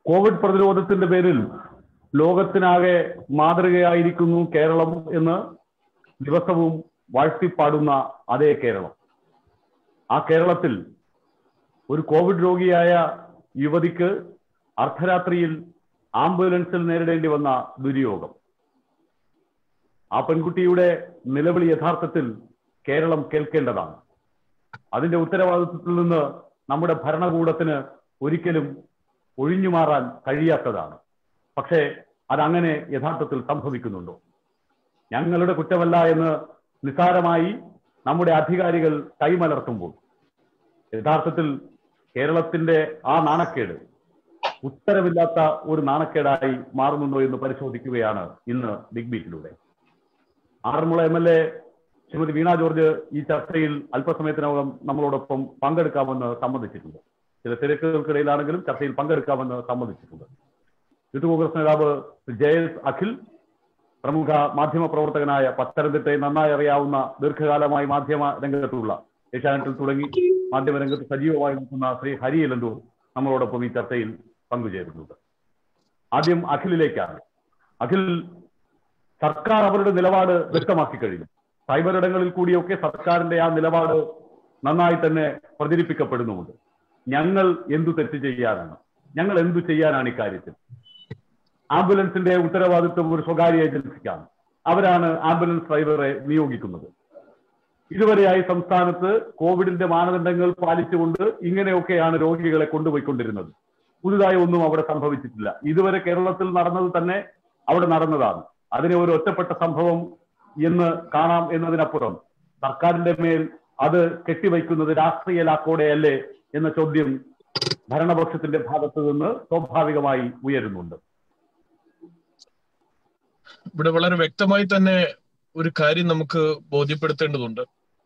Covid പ്രതിരോധത്തിന്റെ പേരിൽ ലോകത്തിനാകെ മാതൃകയായിരിക്കുന്നു കേരളം എന്ന് ദിവസവും വാഴ്ത്തിപ്പാടുന്ന അതേ കേരളം ആ കേരളത്തിൽ ഒരു കോവിഡ് രോഗിയായ യുവതിക്ക് അർദ്ധരാത്രിയിൽ ആംബുലൻസിൽ നേരിടേണ്ടി വന്ന ദുര്യോഗം ആ പെൺകുട്ടിയുടെ നിലവിളി യഥാർത്ഥത്തിൽ കേരളം കേൾക്കേണ്ടതാണ് അതിന്റെ ഉത്തരവാദിത്വത്തിൽ നിന്ന് നമ്മുടെ ഭരണകൂടത്തിന് ഒരിക്കലും ഒഴിഞ്ഞു മാറാൻ കഴിയാത്തതാണ് പക്ഷേ അതങ്ങനെ യഥാർത്ഥത്തിൽ സംഭവിക്കുന്നുണ്ടോ ഞങ്ങളുടെ കുറ്റമല്ല എന്ന് നിസാരമായി നമ്മുടെ അധികാരികൾ കൈമലർത്തുമ്പോൾ യഥാർത്ഥത്തിൽ കേരളത്തിന്റെ ആ നാണക്കേട് ഉത്തരവില്ലാത്ത ഒരു നാണക്കേടായി മാറുന്നുണ്ടോ എന്ന് പരിശോധിക്കുകയാണ് ഇന്ന് ബിഗ് ബീറ്റിലൂടെ Aranmula M L A Shrimathi Veena George ഈ ചർച്ചയിൽ അല്പസമയത്തിനകം നമ്മളോടൊപ്പം പങ്കെടുക്കാമെന്ന് സമ്മതിച്ചിട്ടുണ്ട് ചില തിരക്കുകൾക്കിടയിലാണെങ്കിലും ചർച്ചയിൽ പങ്കെടുക്കാമെന്ന് സമ്മതിച്ചിട്ടുണ്ട് യൂത്ത് കോൺഗ്രസ് നേതാവ് ജയസ് അഖിൽ പ്രമുഖ മാധ്യമ പ്രവർത്തകനായ പത്തനംതിട്ടയെ നന്നായി അറിയാവുന്ന ദീർഘകാലമായി മാധ്യമ രംഗത്തുള്ള ഏഷ്യാനെറ്റിൽ തുടങ്ങി മാധ്യമ രംഗത്ത് സജീവമായി നിൽക്കുന്ന ശ്രീ ഹരി എലന്തൂർ നമ്മളോടൊപ്പം ഈ ചർച്ചയിൽ പങ്കുചേരുന്നുണ്ട് ആദ്യം അഖിലിലേക്കാണ് അഖിൽ സർക്കാർ അവരുടെ നിലപാട് വ്യക്തമാക്കി കഴിഞ്ഞു സൈബർ ഇടങ്ങളിൽ കൂടിയൊക്കെ സർക്കാരിന്റെ ആ നിലപാട് നന്നായി തന്നെ പ്രചരിപ്പിക്കപ്പെടുന്നുമുണ്ട് ഞങ്ങൾ എന്തു തെറ്റ് ചെയ്യാനാണ് ഞങ്ങൾ എന്തു ചെയ്യാനാണ് ഇക്കാര്യത്തിൽ ആംബുലൻസിന്റെ ഉത്തരവാദിത്വം ഒരു സ്വകാര്യ ഏജൻസിക്കാണ് അവരാണ് ആംബുലൻസ് ഡ്രൈവറെ നിയോഗിക്കുന്നത് ഇതുവരെയായി സംസ്ഥാനത്ത് കോവിഡിന്റെ മാനദണ്ഡങ്ങൾ പാലിച്ചുകൊണ്ട് ഇങ്ങനെയൊക്കെയാണ് രോഗികളെ കൊണ്ടുപോയിക്കൊണ്ടിരുന്നത് പുതുതായി ഒന്നും അവിടെ സംഭവിച്ചിട്ടില്ല ഇതുവരെ കേരളത്തിൽ നടന്നത് തന്നെ അവിടെ നടന്നതാണ് അതിനെ ഒരു ഒറ്റപ്പെട്ട സംഭവം എന്ന് കാണാം എന്നതിനപ്പുറം സർക്കാരിന്റെ മേൽ അത് കെട്ടിവയ്ക്കുന്നത് രാഷ്ട്രീയ ലാക്കോടെയല്ലേ എന്ന ചോദ്യം ഭരണപക്ഷത്തിന്റെ ഭാഗത്ത് നിന്ന് സ്വാഭാവികമായി ഉയരുന്നുണ്ട് ഇവിടെ വളരെ വ്യക്തമായി തന്നെ ഒരു കാര്യം നമുക്ക് ബോധ്യപ്പെടുത്തേണ്ടതുണ്ട്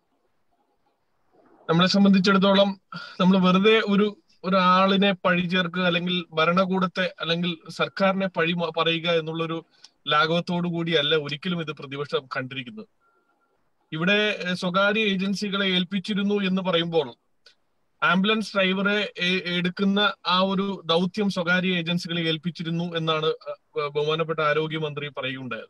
നമ്മളെ സംബന്ധിച്ചിടത്തോളം നമ്മൾ വെറുതെ ഒരു ഒരാളിനെ പഴി ചേർക്കുക അല്ലെങ്കിൽ ഭരണകൂടത്തെ അല്ലെങ്കിൽ സർക്കാരിനെ പഴി മ- പറയുക എന്നുള്ളൊരു ലാഘവത്തോടു കൂടിയല്ല ഒരിക്കലും ഇത് പ്രതിപക്ഷം കണ്ടിരിക്കുന്നത് ഇവിടെ എഹ്, സ്വകാര്യ ഏജൻസികളെ ഏൽപ്പിച്ചിരുന്നു എന്ന് പറയുമ്പോൾ ആംബുലൻസ് ഡ്രൈവറെ എ- എടുക്കുന്ന ആ ഒരു ദൗത്യം സ്വകാര്യ ഏജൻസികളെ ഏൽപ്പിച്ചിരുന്നു എന്നാണ് അഹ്, ബഹുമാനപ്പെട്ട ആരോഗ്യമന്ത്രി പറയുകയുണ്ടായത്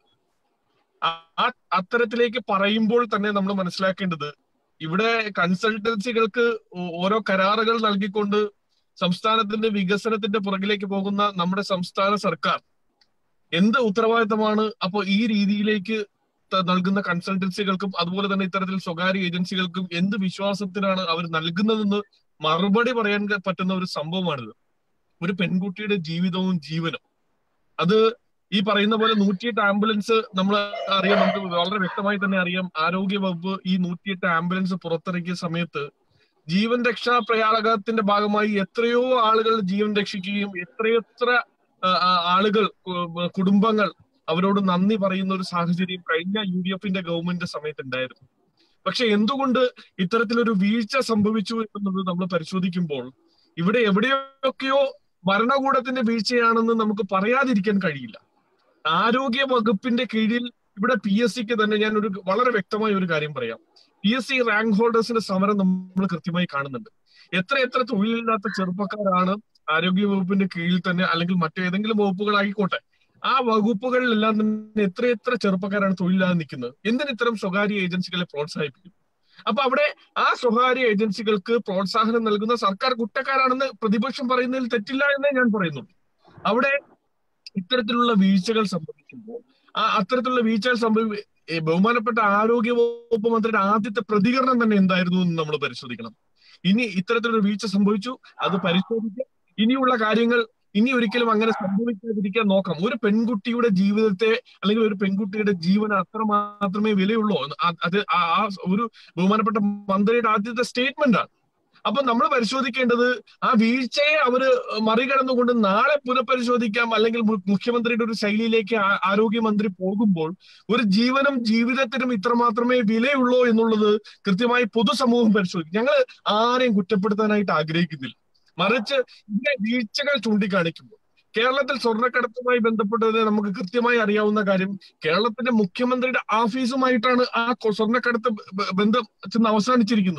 ആ- ആ അത്തരത്തിലേക്ക് പറയുമ്പോൾ തന്നെ നമ്മൾ മനസ്സിലാക്കേണ്ടത് ഇവിടെ കൺസൾട്ടൻസികൾക്ക് ഓ- ഓരോ കരാറുകൾ നൽകിക്കൊണ്ട് സംസ്ഥാനത്തിന്റെ വികസനത്തിന്റെ പുറകിലേക്ക് പോകുന്ന നമ്മുടെ സംസ്ഥാന സർക്കാർ എന്ത് ഉത്തരവാദിത്തമാണ് അപ്പോ ഈ രീതിയിലേക്ക് ത- നൽകുന്ന കൺസൾട്ടൻസികൾക്കും അതുപോലെ തന്നെ ഇത്തരത്തിൽ സ്വകാര്യ ഏജൻസികൾക്കും എന്ത് വിശ്വാസത്തിനാണ് അവർ നൽകുന്നതെന്ന് മറുപടി പറയാൻ ക- പറ്റുന്ന ഒരു സംഭവമാണിത് ഒരു പെൺകുട്ടിയുടെ ജീവിതവും ജീവനും അത് ഈ പറയുന്ന പോലെ നൂറ്റിയെട്ട് ആംബുലൻസ് നമ്മൾ അറിയാം നമുക്ക് വളരെ വ്യക്തമായി തന്നെ അറിയാം ആരോഗ്യ വകുപ്പ് ഈ നൂറ്റിയെട്ട് ആംബുലൻസ് പുറത്തിറക്കിയ സമയത്ത് ജീവൻ രക്ഷാ പ്രയാണത്തിന്റെ ഭാഗമായി എത്രയോ ആളുകളുടെ ജീവൻ രക്ഷിക്കുകയും എത്രയെത്ര ആ, ആ, ആളുകൾ കു- കുടുംബങ്ങൾ അവരോട് നന്ദി പറയുന്ന ഒരു സാഹചര്യം കഴിഞ്ഞ യു ഡി എഫിന്റെ ഗവൺമെന്റ് സമയത്ത് ഉണ്ടായിരുന്നു പക്ഷെ എന്തുകൊണ്ട് ഇത്തരത്തിലൊരു വീഴ്ച സംഭവിച്ചു എന്നുള്ളത് നമ്മൾ പരിശോധിക്കുമ്പോൾ ഇവിടെ എവിടെയൊക്കെയോ ഭരണകൂടത്തിന്റെ വീഴ്ചയാണെന്ന് നമുക്ക് പറയാതിരിക്കാൻ കഴിയില്ല ആരോഗ്യ വകുപ്പിന്റെ കീഴിൽ ഇവിടെ പി എസ് സിക്ക് തന്നെ ഞാൻ ഒരു വളരെ വ്യക്തമായ ഒരു കാര്യം പറയാം പി എസ് സി റാങ്ക് ഹോൾഡേഴ്സിന്റെ സമരം നമ്മൾ കൃത്യമായി കാണുന്നുണ്ട് എത്ര എത്ര തൊഴിലില്ലാത്ത ചെറുപ്പക്കാരാണ് ആരോഗ്യ വകുപ്പിന്റെ കീഴിൽ തന്നെ അല്ലെങ്കിൽ മറ്റേതെങ്കിലും വകുപ്പുകളായിക്കോട്ടെ ആ വകുപ്പുകളിലെല്ലാം തന്നെ എത്ര എത്ര ചെറുപ്പക്കാരാണ് തൊഴിലില്ലാതെ നിൽക്കുന്നത് എന്തിന് ഇത്തരം സ്വകാര്യ ഏജൻസികളെ പ്രോത്സാഹിപ്പിക്കും അപ്പൊ അവിടെ ആ സ്വകാര്യ ഏജൻസികൾക്ക് പ്രോത്സാഹനം നൽകുന്ന സർക്കാർ കുറ്റക്കാരാണെന്ന് പ്രതിപക്ഷം പറയുന്നതിൽ തെറ്റില്ല എന്നേ ഞാൻ പറയുന്നുള്ളൂ അവിടെ ഇത്തരത്തിലുള്ള വീഴ്ചകൾ സംഭവിക്കുമ്പോൾ ആ അത്തരത്തിലുള്ള വീഴ്ചകൾ സംഭവി ഏ, ബഹുമാനപ്പെട്ട ആരോഗ്യ വകുപ്പ് മന്ത്രിയുടെ ആദ്യത്തെ പ്രതികരണം തന്നെ എന്തായിരുന്നു എന്ന് നമ്മൾ പരിശോധിക്കണം ഇനി ഇത്തരത്തിലൊരു വീഴ്ച സംഭവിച്ചു അത് പരിശോധിക്കുക ഇനിയുള്ള കാര്യങ്ങൾ ഇനി ഒരിക്കലും അങ്ങനെ സംഭവിക്കാതിരിക്കാൻ നോക്കാം ഒരു പെൺകുട്ടിയുടെ ജീവിതത്തെ അല്ലെങ്കിൽ ഒരു പെൺകുട്ടിയുടെ ജീവൻ അത്ര മാത്രമേ വിലയുള്ളൂ അത് അത് ആ ആ ഒരു ബഹുമാനപ്പെട്ട മന്ത്രിയുടെ ആദ്യത്തെ സ്റ്റേറ്റ്മെന്റ് ആണ് അപ്പൊ നമ്മൾ പരിശോധിക്കേണ്ടത് ആ വീഴ്ചയെ അവര് മറികടന്നുകൊണ്ട് നാളെ പുനഃപരിശോധിക്കാം അല്ലെങ്കിൽ മു- മുഖ്യമന്ത്രിയുടെ ഒരു ശൈലിയിലേക്ക് ആ- ആരോഗ്യമന്ത്രി പോകുമ്പോൾ ഒരു ജീവനും ജീവിതത്തിനും ഇത്ര മാത്രമേ വിലയുള്ളൂ എന്നുള്ളത് കൃത്യമായി പൊതുസമൂഹം പരിശോധിക്കും ഞങ്ങൾ ആരെയും കുറ്റപ്പെടുത്താനായിട്ട് ആഗ്രഹിക്കുന്നില്ല മറിച്ച് ഇതിലെ വീഴ്ചകൾ ചൂണ്ടിക്കാണിക്കുമ്പോൾ കേരളത്തിൽ സ്വർണ്ണക്കടത്തുമായി ബന്ധപ്പെട്ടത് നമുക്ക് കൃത്യമായി അറിയാവുന്ന കാര്യം കേരളത്തിന്റെ മുഖ്യമന്ത്രിയുടെ ഓഫീസുമായിട്ടാണ് ആ കൊ- സ്വർണ്ണക്കടത്ത് ബ- ബന്ധം ചെന്ന് അവസാനിച്ചിരിക്കുന്നത്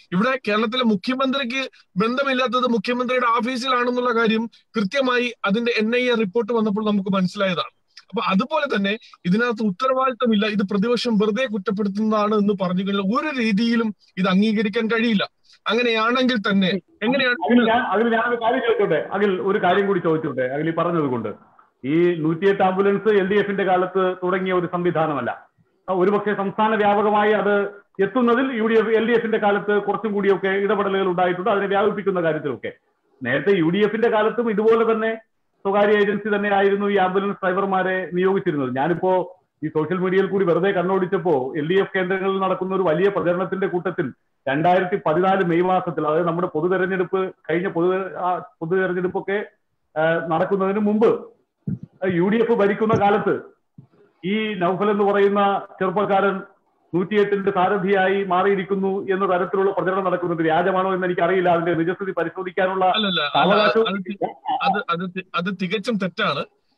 ഇവിടെ കേരളത്തിലെ മുഖ്യമന്ത്രിക്ക് ബന്ധമില്ലാത്തത് മുഖ്യമന്ത്രിയുടെ ഓഫീസിലാണെന്നുള്ള കാര്യം കൃത്യമായി അതിന്റെ എൻ ഐ എ റിപ്പോർട്ട് വന്നപ്പോൾ നമുക്ക് മനസ്സിലായതാണ് അപ്പൊ അതുപോലെ തന്നെ ഇതിനകത്ത് ഉത്തരവാദിത്തമില്ല ഇത് പ്രതിപക്ഷം വെറുതെ കുറ്റപ്പെടുത്തുന്നതാണ് എന്ന് പറഞ്ഞു കഴിഞ്ഞാൽ ഒരു രീതിയിലും ഇത് അംഗീകരിക്കാൻ കഴിയില്ല അങ്ങനെയാണെങ്കിൽ തന്നെ എങ്ങനെയാണ് അഖിൽ ഞാൻ അഖിൽ ഞാനൊരു കാര്യം ചോദിച്ചോട്ടെ അഖിൽ ഒരു കാര്യം കൂടി ചോദിച്ചോട്ടെ അഖിൽ ഈ പറഞ്ഞത് കൊണ്ട് ഈ നൂറ്റിയെട്ട് ആംബുലൻസ് എൽ ഡി എഫിന്റെ കാലത്ത് തുടങ്ങിയ ഒരു സംവിധാനമല്ല ആ, ഒരുപക്ഷെ സംസ്ഥാന വ്യാപകമായി അത് എത്തുന്നതിൽ U D F L D എഫിന്റെ കാലത്ത് കുറച്ചും കൂടിയൊക്കെ ഇടപെടലുകൾ ഉണ്ടായിട്ടുണ്ട് അതിനെ വ്യാപിപ്പിക്കുന്ന കാര്യത്തിലൊക്കെ നേരത്തെ യു ഡി എഫിന്റെ കാലത്തും ഇതുപോലെ തന്നെ സ്വകാര്യ ഏജൻസി തന്നെയായിരുന്നു ഈ ആംബുലൻസ് ഡ്രൈവർമാരെ നിയോഗിച്ചിരുന്നത് ഞാനിപ്പോ ഈ സോഷ്യൽ മീഡിയയിൽ കൂടി വെറുതെ കണ്ണോടിച്ചപ്പോ എൽ ഡി എഫ് കേന്ദ്രങ്ങളിൽ നടക്കുന്ന ഒരു വലിയ പ്രചരണത്തിന്റെ കൂട്ടത്തിൽ രണ്ടായിരത്തി പതിനാല് മെയ് മാസത്തിൽ അതായത് നമ്മുടെ പൊതു തെരഞ്ഞെടുപ്പ് കഴിഞ്ഞ പൊതു ആ പൊതു തെരഞ്ഞെടുപ്പൊക്കെ ആ, നടക്കുന്നതിന് മുമ്പ് യു ഡി എഫ് ഭരിക്കുന്ന കാലത്ത് ഈ നൗഫൽ എന്ന് പറയുന്ന ചെറുപ്പക്കാരൻ നൂറ്റിയെട്ടിന്റെ സാരഥിയായി മാറിയിരിക്കുന്നു എന്ന തരത്തിലുള്ള പ്രചരണം നടക്കുന്നുണ്ട് വ്യാജമാണോ എന്ന് എനിക്കറിയില്ല അതിന്റെ നിജസ്ഥിതി പരിശോധിക്കാനുള്ള അല്ലല്ല അത് അവകാശവും അത് തി- അത് അത് തി- അത് തികച്ചും തെറ്റാണ്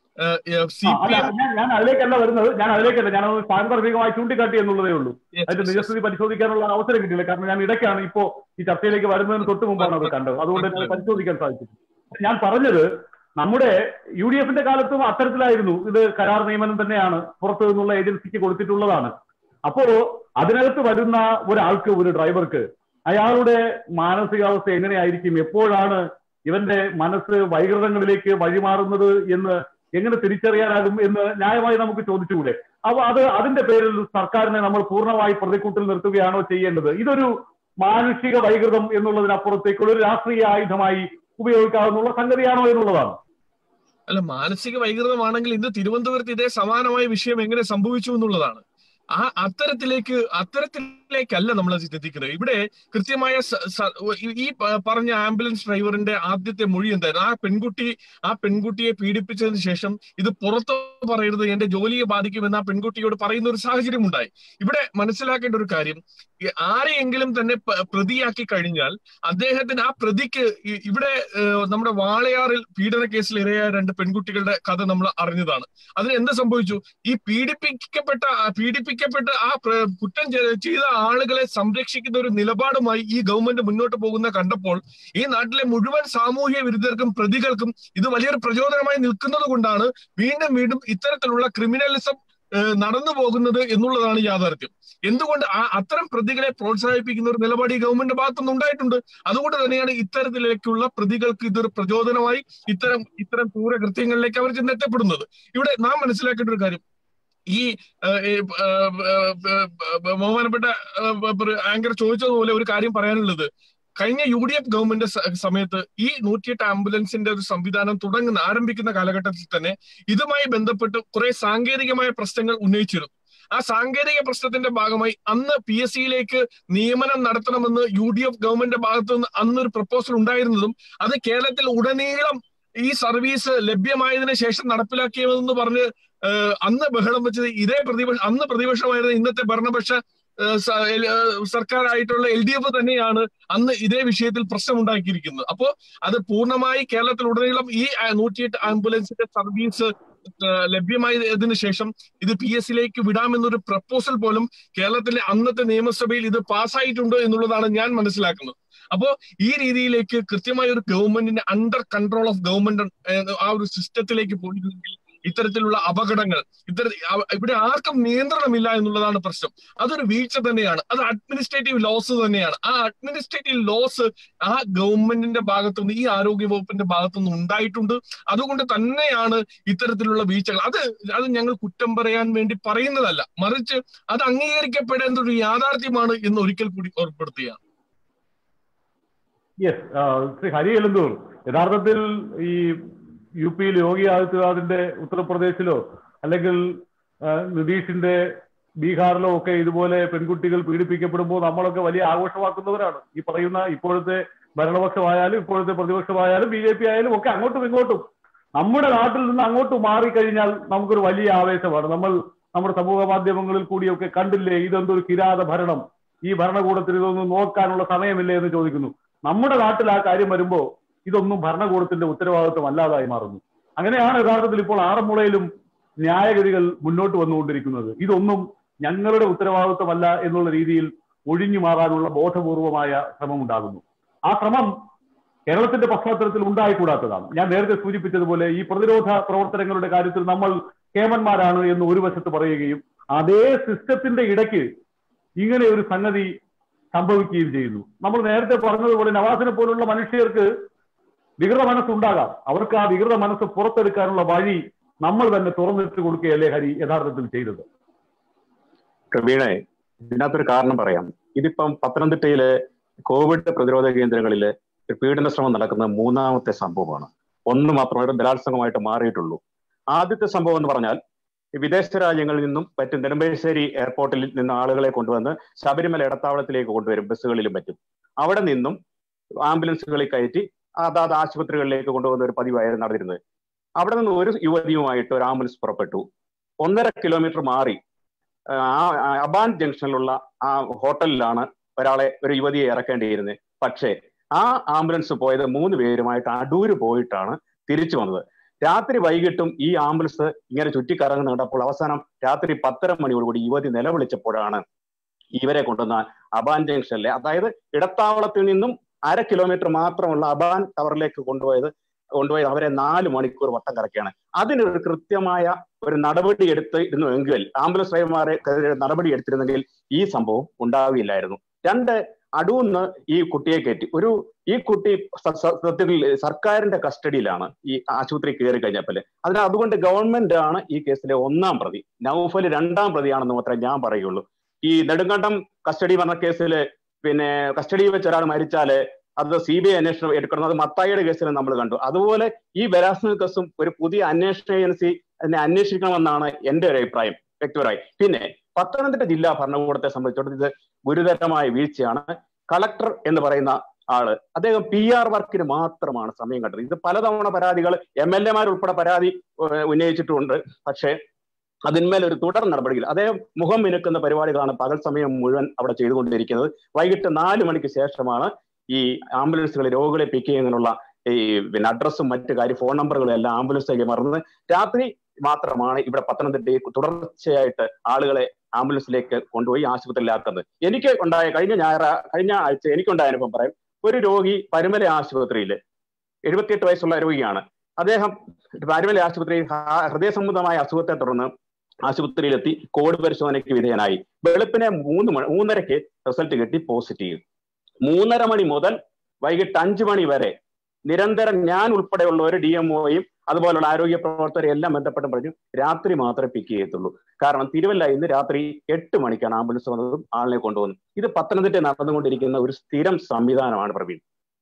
സി ആ, പി അല്ല എം ഞാൻ ഞാൻ അതിലേക്കല്ല വരുന്നത് ഞാൻ അതിലേക്കല്ല ഞാനത് സാന്ദർഭികമായി ചൂണ്ടിക്കാട്ടി എന്നുള്ളതേ ഉള്ളൂ അതിന്റെ നിജസ്ഥിതി പരിശോധിക്കാനുള്ള അവസരം കിട്ടിയില്ല കാരണം ഞാൻ ഇടയ്ക്കാണ് ഇപ്പോ ഈ ചർച്ചയിലേക്ക് വരുന്നതിന് തൊട്ട് മുമ്പാണ് അത് കണ്ടത് അതുകൊണ്ട് എനിക്ക് പരിശോധിക്കാൻ സാധിച്ചു ഞാൻ പറഞ്ഞത് നമ്മുടെ യു ഡി എഫിന്റെ കാലത്തും അത്തരത്തിലായിരുന്നു ഇത് കരാർ നിയമനം തന്നെയാണ് പുറത്തു നിന്നുള്ള ഏജൻസിക്ക് കൊടുത്തിട്ടുള്ളതാണ് അപ്പോ അതിനകത്ത് വരുന്ന ഒരാൾക്ക് ഒരു ഡ്രൈവർക്ക് അയാളുടെ മാനസികാവസ്ഥ എങ്ങനെയായിരിക്കും എപ്പോഴാണ് ഇവന്റെ മനസ്സ് വൈകൃതങ്ങളിലേക്ക് വഴിമാറുന്നത് എന്ന് എങ്ങനെ തിരിച്ചറിയാനാകും എന്ന് ന്യായമായി നമുക്ക് ചോദിച്ചുകൂടെ അപ്പൊ അത് അതിന്റെ പേരിൽ സർക്കാരിനെ നമ്മൾ പൂർണ്ണമായി പ്രതിക്കൂട്ടിൽ നിർത്തുകയാണോ ചെയ്യേണ്ടത് ഇതൊരു മാനുഷിക വൈകൃതം എന്നുള്ളതിനപ്പുറത്തേക്കുള്ള ഒരു രാഷ്ട്രീയ ആയുധമായി ഉപയോഗിക്കാവുന്ന സംഗതിയാണോ എന്നുള്ളതാണ് അല്ല മാനസിക വൈകൃതമാണെങ്കിൽ ഇന്ന് തിരുവനന്തപുരത്ത് ഇതേ സമാനമായ വിഷയം എങ്ങനെ സംഭവിച്ചു എന്നുള്ളതാണ് ആ അത്തരത്തിലേക്ക് അത്തരത്തിലേക്കല്ല നമ്മൾ അത് ചിന്തിക്കുന്നത് ഇവിടെ കൃത്യമായ സ- സ- ഈ- ഈ പ- പറഞ്ഞ ആംബുലൻസ് ഡ്രൈവറിന്റെ ആദ്യത്തെ മൊഴി എന്തായിരുന്നു ആ പെൺകുട്ടി ആ പെൺകുട്ടിയെ പീഡിപ്പിച്ചതിന് ശേഷം ഇത് പുറത്ത് പറയരുത് എന്റെ ജോലിയെ ബാധിക്കുമെന്ന് ആ പെൺകുട്ടിയോട് പറയുന്ന ഒരു സാഹചര്യം ഉണ്ടായി ഇവിടെ മനസ്സിലാക്കേണ്ട ഒരു കാര്യം ഈ ആരെയെങ്കിലും തന്നെ പ- പ്രതിയാക്കി കഴിഞ്ഞാൽ അദ്ദേഹത്തിന് ആ പ്രതിക്ക് ഈ- ഇവിടെ ഏഹ്, നമ്മുടെ വാളയാറിൽ പീഡന കേസിൽ ഇരയായ രണ്ട് പെൺകുട്ടികളുടെ കഥ നമ്മൾ അറിഞ്ഞതാണ് അതിന് എന്ത് സംഭവിച്ചു ഈ പീഡിപ്പിക്കപ്പെട്ട ആ പീഡിപ്പിക്കപ്പെട്ട ആ പ്ര- കുറ്റം ചെ- ചെയ്ത ആളുകളെ സംരക്ഷിക്കുന്ന ഒരു നിലപാടുമായി ഈ ഗവൺമെന്റ് മുന്നോട്ട് പോകുന്ന കണ്ടപ്പോൾ ഈ നാട്ടിലെ മുഴുവൻ സാമൂഹ്യ വിരുദ്ധർക്കും പ്രതികൾക്കും ഇത് വലിയൊരു പ്രചോദനമായി നിൽക്കുന്നത് കൊണ്ടാണ് വീണ്ടും വീണ്ടും ഇത്തരത്തിലുള്ള ക്രിമിനലിസം ഏഹ്, നടന്നു പോകുന്നത് എന്നുള്ളതാണ് യാഥാർത്ഥ്യം എന്തുകൊണ്ട് ആ അത്തരം പ്രതികളെ പ്രോത്സാഹിപ്പിക്കുന്ന ഒരു നിലപാട് ഈ ഗവൺമെന്റ് ഭാഗത്തുനിന്ന് ഉണ്ടായിട്ടുണ്ട് അതുകൊണ്ട് തന്നെയാണ് ഇത്തരത്തിലേക്കുള്ള പ്രതികൾക്ക് ഇതൊരു പ്രചോദനമായി ഇത്തരം ഇത്തരം ക്രൂരകൃത്യങ്ങളിലേക്ക് അവർ ചെന്നെത്തപ്പെടുന്നത് ഇവിടെ നാം മനസ്സിലാക്കേണ്ട ഒരു കാര്യം ഈ ഏഹ്, ഈ, ഏഹ്, ഏഹ്, ഏഹ്, ബഹുമാനപ്പെട്ട ഏഹ്, ആങ്കർ ചോദിച്ചതുപോലെ ഒരു കാര്യം പറയാനുള്ളത് കഴിഞ്ഞ യു ഡി എഫ് ഗവൺമെന്റ് സ- സമയത്ത് ഈ നൂറ്റിയെട്ട് ആംബുലൻസിന്റെ ഒരു സംവിധാനം തുടങ്ങുന്ന ആരംഭിക്കുന്ന കാലഘട്ടത്തിൽ തന്നെ ഇതുമായി ബന്ധപ്പെട്ട് കുറെ സാങ്കേതികമായ പ്രശ്നങ്ങൾ ഉന്നയിച്ചിരുന്നു ആ സാങ്കേതിക പ്രശ്നത്തിന്റെ ഭാഗമായി അന്ന് പി എസ് സിയിലേക്ക് നിയമനം നടത്തണമെന്ന് യു ഡി എഫ് ഗവൺമെന്റ് ഭാഗത്തു നിന്ന് അന്നൊരു പ്രപ്പോസൽ ഉണ്ടായിരുന്നതും അത് കേരളത്തിൽ ഉടനീളം ഈ സർവീസ് ലഭ്യമായതിനു ശേഷം നടപ്പിലാക്കിയതെന്ന് പറഞ്ഞ് ഏഹ്, അന്ന് ബഹളം വെച്ചത് ഇതേ പ്രതിപക്ഷ അന്ന് പ്രതിപക്ഷമായിരുന്ന ഇന്നത്തെ ഭരണപക്ഷ ഏഹ്, സ- എൽ- ഏഹ്, സർക്കാരായിട്ടുള്ള എൽ ഡി എഫ് തന്നെയാണ് അന്ന് ഇതേ വിഷയത്തിൽ പ്രശ്നമുണ്ടാക്കിയിരിക്കുന്നത് അപ്പോ അത് പൂർണ്ണമായി കേരളത്തിലുടനീളം ഈ ആ, നൂറ്റിയെട്ട് ആംബുലൻസിന്റെ സർവീസ് ഏഹ്, ലഭ്യമായതിനു ശേഷം ഇത് പി എസ് സിയിലേക്ക് വിടാമെന്നൊരു പ്രപ്പോസൽ പോലും കേരളത്തിലെ അന്നത്തെ നിയമസഭയിൽ ഇത് പാസ്സായിട്ടുണ്ട് എന്നുള്ളതാണ് ഞാൻ മനസ്സിലാക്കുന്നത് അപ്പോ ഈ രീതിയിലേക്ക് കൃത്യമായ ഒരു ഗവൺമെന്റിന്റെ അണ്ടർ കൺട്രോൾ ഓഫ് ഗവൺമെന്റ് ആ ഒരു സിസ്റ്റത്തിലേക്ക് പോയിരുന്നെങ്കിൽ ഇത്തരത്തിലുള്ള അപകടങ്ങൾ ഇത്തര അവ- ഇവിടെ ആർക്കും നിയന്ത്രണമില്ല എന്നുള്ളതാണ് പ്രശ്നം അതൊരു വീഴ്ച തന്നെയാണ് അത് അഡ്മിനിസ്ട്രേറ്റീവ് ലോസ് തന്നെയാണ് ആ അഡ്മിനിസ്ട്രേറ്റീവ് ലോസ് ആ ഗവൺമെന്റിന്റെ ഭാഗത്തുനിന്ന് ഈ ആരോഗ്യ വകുപ്പിന്റെ ഭാഗത്തുനിന്ന് ഉണ്ടായിട്ടുണ്ട് അതുകൊണ്ട് തന്നെയാണ് ഇത്തരത്തിലുള്ള വീഴ്ചകൾ അത് അത് ഞങ്ങൾ കുറ്റം പറയാൻ വേണ്ടി പറയുന്നതല്ല മറിച്ച് അത് അംഗീകരിക്കപ്പെടേണ്ട ഒരു യാഥാർത്ഥ്യമാണ് എന്ന് ഒരിക്കൽ കൂടി ഓർപ്പെടുത്തുകയാണ് യെസ് ശ്രീ ഹരി എലന്തൂർ യഥാർത്ഥത്തിൽ ഈ യു പിയിൽ യോഗി ആദിത്യനാഥിന്റെ ഉത്തർപ്രദേശിലോ അല്ലെങ്കിൽ ആ, നിതീഷിന്റെ ബീഹാറിലോ ഒക്കെ ഇതുപോലെ പെൺകുട്ടികൾ പീഡിപ്പിക്കപ്പെടുമ്പോൾ നമ്മളൊക്കെ വലിയ ആഘോഷമാക്കുന്നവരാണ് ഈ പറയുന്ന ഇപ്പോഴത്തെ ഭരണപക്ഷമായാലും ഇപ്പോഴത്തെ പ്രതിപക്ഷമായാലും ബി ജെ പി ആയാലും ഒക്കെ അങ്ങോട്ടും ഇങ്ങോട്ടും നമ്മുടെ നാട്ടിൽ നിന്ന് അങ്ങോട്ട് മാറിക്കഴിഞ്ഞാൽ നമുക്കൊരു വലിയ ആവേശമാണ് നമ്മൾ നമ്മുടെ സമൂഹ മാധ്യമങ്ങളിൽ കൂടിയൊക്കെ കണ്ടില്ലേ ഇതെന്തൊരു കിരാത ഭരണം ഈ ഭരണകൂടത്തിന് ഇതൊന്നും നോക്കാനുള്ള സമയമില്ലേ എന്ന് ചോദിക്കുന്നു നമ്മുടെ നാട്ടിൽ ആ കാര്യം വരുമ്പോ ഇതൊന്നും ഭരണകൂടത്തിന്റെ ഉത്തരവാദിത്വം അല്ലാതായി മാറുന്നു അങ്ങനെയാണ് യഥാർത്ഥത്തിൽ ഇപ്പോൾ ആറന്മുളയിലും ന്യായഗതികൾ മുന്നോട്ട് വന്നുകൊണ്ടിരിക്കുന്നത് ഇതൊന്നും ഞങ്ങളുടെ ഉത്തരവാദിത്വമല്ല എന്നുള്ള രീതിയിൽ ഒഴിഞ്ഞു മാറാനുള്ള ബോധപൂർവമായ ശ്രമം ഉണ്ടാകുന്നു ആ ശ്രമം കേരളത്തിന്റെ പശ്ചാത്തലത്തിൽ ഉണ്ടായിക്കൂടാത്തതാണ് ഞാൻ നേരത്തെ സൂചിപ്പിച്ചതുപോലെ ഈ പ്രതിരോധ പ്രവർത്തനങ്ങളുടെ കാര്യത്തിൽ നമ്മൾ കേമന്മാരാണ് എന്ന് ഒരു വശത്ത് പറയുകയും അതേ സിസ്റ്റത്തിന്റെ ഇടയ്ക്ക് ഇങ്ങനെ ഒരു സംഗതി സംഭവിക്കുകയും ചെയ്യുന്നു നമ്മൾ നേരത്തെ പറഞ്ഞതുപോലെ നവാസിനെ പോലുള്ള മനുഷ്യർക്ക് വികൃത മനസ്സുണ്ടാകാം അവർക്ക് ആ വികൃത മനസ്സ് പുറത്തെടുക്കാനുള്ള വഴി നമ്മൾ തന്നെ തുറന്നിട്ട് കൊടുക്കുകയല്ലേ ഹരി യഥാർത്ഥത്തിൽ ചെയ്തത് പ്രവീണെ ഇതിനകത്തൊരു കാരണം പറയാം ഇതിപ്പം പത്തനംതിട്ടയിലെ കോവിഡ് പ്രതിരോധ കേന്ദ്രങ്ങളില് പീഡന ശ്രമം നടക്കുന്ന മൂന്നാമത്തെ സംഭവമാണ് ഒന്ന് മാത്രമേ ബലാത്സംഗമായിട്ട് മാറിയിട്ടുള്ളൂ ആദ്യത്തെ സംഭവം എന്ന് പറഞ്ഞാൽ വിദേശ രാജ്യങ്ങളിൽ നിന്നും മറ്റും നെടുമ്പശ്ശേരി എയർപോർട്ടിൽ നിന്ന് ആളുകളെ കൊണ്ടുവന്ന് ശബരിമല ഇടത്താവളത്തിലേക്ക് കൊണ്ടുവരും ബസ്സുകളിലും മറ്റും അവിടെ നിന്നും ആംബുലൻസുകളിൽ കയറ്റി അതാത് ആശുപത്രികളിലേക്ക് കൊണ്ടുപോകുന്ന ഒരു പതിവായിരുന്നു നടന്നിരുന്നത് അവിടെ നിന്ന് ഒരു യുവതിയുമായിട്ട് ഒരു ആംബുലൻസ് പുറപ്പെട്ടു ഒന്നര കിലോമീറ്റർ മാറി ആ അബാൻ ജംഗ്ഷനിലുള്ള ആ ഹോട്ടലിലാണ് ഒരാളെ ഒരു യുവതിയെ ഇറക്കേണ്ടിയിരുന്നത് പക്ഷേ ആ ആംബുലൻസ് പോയത് മൂന്ന് പേരുമായിട്ട് അടൂര് പോയിട്ടാണ് തിരിച്ചു വന്നത് രാത്രി വൈകിട്ടും ഈ ആംബുലൻസ് ഇങ്ങനെ ചുറ്റിക്കറങ്ങുന്ന കണ്ടപ്പോൾ അവസാനം രാത്രി പത്തര മണിയോടുകൂടി യുവതി നിലവിളിച്ചപ്പോഴാണ് ഇവരെ കൊണ്ടുവന്ന അബാൻ ജംഗ്ഷനിലെ അതായത് ഇടത്താവളത്തിൽ നിന്നും അര കിലോമീറ്റർ മാത്രമുള്ള അബാൻ ടവറിലേക്ക് കൊണ്ടുപോയത് കൊണ്ടുപോയി അവരെ നാല് മണിക്കൂർ വട്ടം കറക്കുകയാണ് അതിനൊരു കൃത്യമായ ഒരു നടപടി എടുത്തിരുന്നു എങ്കിൽ ആംബുലൻസ് ഡ്രൈവർമാരെ നടപടി എടുത്തിരുന്നെങ്കിൽ ഈ സംഭവം ഉണ്ടാവില്ലായിരുന്നു രണ്ട് അടൂന്ന് ഈ കുട്ടിയെ കയറ്റി ഒരു ഈ കുട്ടി സത്യത്തിൽ സർക്കാരിന്റെ കസ്റ്റഡിയിലാണ് ഈ ആശുപത്രി കയറി കഴിഞ്ഞപ്പോൾ അതിന് അതുകൊണ്ട് ഗവൺമെന്റ് ആണ് ഈ കേസിലെ ഒന്നാം പ്രതി നൌഫൽ രണ്ടാം പ്രതിയാണെന്ന് മാത്രമേ ഞാൻ പറയുള്ളൂ ഈ നെടുങ്കണ്ടം കസ്റ്റഡി പറഞ്ഞ കേസിൽ പിന്നെ കസ്റ്റഡിയിൽ വെച്ച് ഒരാൾ മരിച്ചാല് അത് സി ബി ഐ അന്വേഷണം എടുക്കണം അത് മത്തായിയുടെ കേസിൽ നമ്മൾ കണ്ടു അതുപോലെ ഈ ബലാത്സംഗ കേസും ഒരു പുതിയ അന്വേഷണ ഏജൻസി അതിനെ അന്വേഷിക്കണമെന്നാണ് എന്റെ ഒരു അഭിപ്രായം വ്യക്തിപരമായി പിന്നെ പത്തനംതിട്ട ജില്ലാ ഭരണകൂടത്തെ സംബന്ധിച്ചിടത്തോളം ഇത് ഗുരുതരമായ വീഴ്ചയാണ് കളക്ടർ എന്ന് പറയുന്ന ആള് അദ്ദേഹം പി ആർ വർക്കിന് മാത്രമാണ് സമയം കണ്ടത് ഇത് പലതവണ പരാതികൾ എം എൽ എമാർ ഉൾപ്പെടെ പരാതി ഉന്നയിച്ചിട്ടുണ്ട് പക്ഷേ അതിന്മേൽ ഒരു തുടർ നടപടിയിൽ അദ്ദേഹം മുഖം മിനുക്കുന്ന പരിപാടികളാണ് പകൽ സമയം മുഴുവൻ അവിടെ ചെയ്തുകൊണ്ടിരിക്കുന്നത് വൈകിട്ട് നാല് മണിക്ക് ശേഷമാണ് ഈ ആംബുലൻസുകൾ രോഗികളെ പിക്ക് ചെയ്യുന്നതിനുള്ള ഈ പിന്നെ അഡ്രസ്സും മറ്റു കാര്യം ഫോൺ നമ്പറുകളും എല്ലാം ആംബുലൻസിലേക്ക് മറന്ന് രാത്രി മാത്രമാണ് ഇവിടെ പത്തനംതിട്ടയിൽ തുടർച്ചയായിട്ട് ആളുകളെ ആംബുലൻസിലേക്ക് കൊണ്ടുപോയി ആശുപത്രിയിലാക്കുന്നത് എനിക്ക് ഉണ്ടായ കഴിഞ്ഞ ഞായറ കഴിഞ്ഞ ആഴ്ച എനിക്കുണ്ടായ അനുഭവം പറയാം ഒരു രോഗി പരുമല ആശുപത്രിയിൽ എഴുപത്തിയെട്ട് വയസ്സുള്ള രോഗിയാണ് അദ്ദേഹം പരുമല ആശുപത്രിയിൽ ഹൃദയ സംബന്ധമായ അസുഖത്തെ തുടർന്ന് ആശുപത്രിയിലെത്തി കോവിഡ് പരിശോധനയ്ക്ക് വിധേയനായി വെളുപ്പിനെ മൂന്ന് മണി മൂന്നരയ്ക്ക് റിസൾട്ട് കിട്ടി പോസിറ്റീവ് മൂന്നര മണി മുതൽ വൈകിട്ട് അഞ്ചു മണി വരെ നിരന്തരം ഞാൻ ഉൾപ്പെടെയുള്ളവർ ഡി എം ഒയും അതുപോലുള്ള ആരോഗ്യ പ്രവർത്തകരെ എല്ലാം ബന്ധപ്പെട്ട് പറഞ്ഞു രാത്രി മാത്രമേ പിക്ക് ചെയ്യത്തുള്ളൂ കാരണം തിരുവല്ല ഇന്ന് രാത്രി എട്ട് മണിക്കാണ് ആംബുലൻസ് വന്നതും ആളിനെ കൊണ്ടുവന്നു ഇത് പത്തനംതിട്ട നടന്നുകൊണ്ടിരിക്കുന്ന ഒരു സ്ഥിരം സംവിധാനമാണ് പ്രവീൺ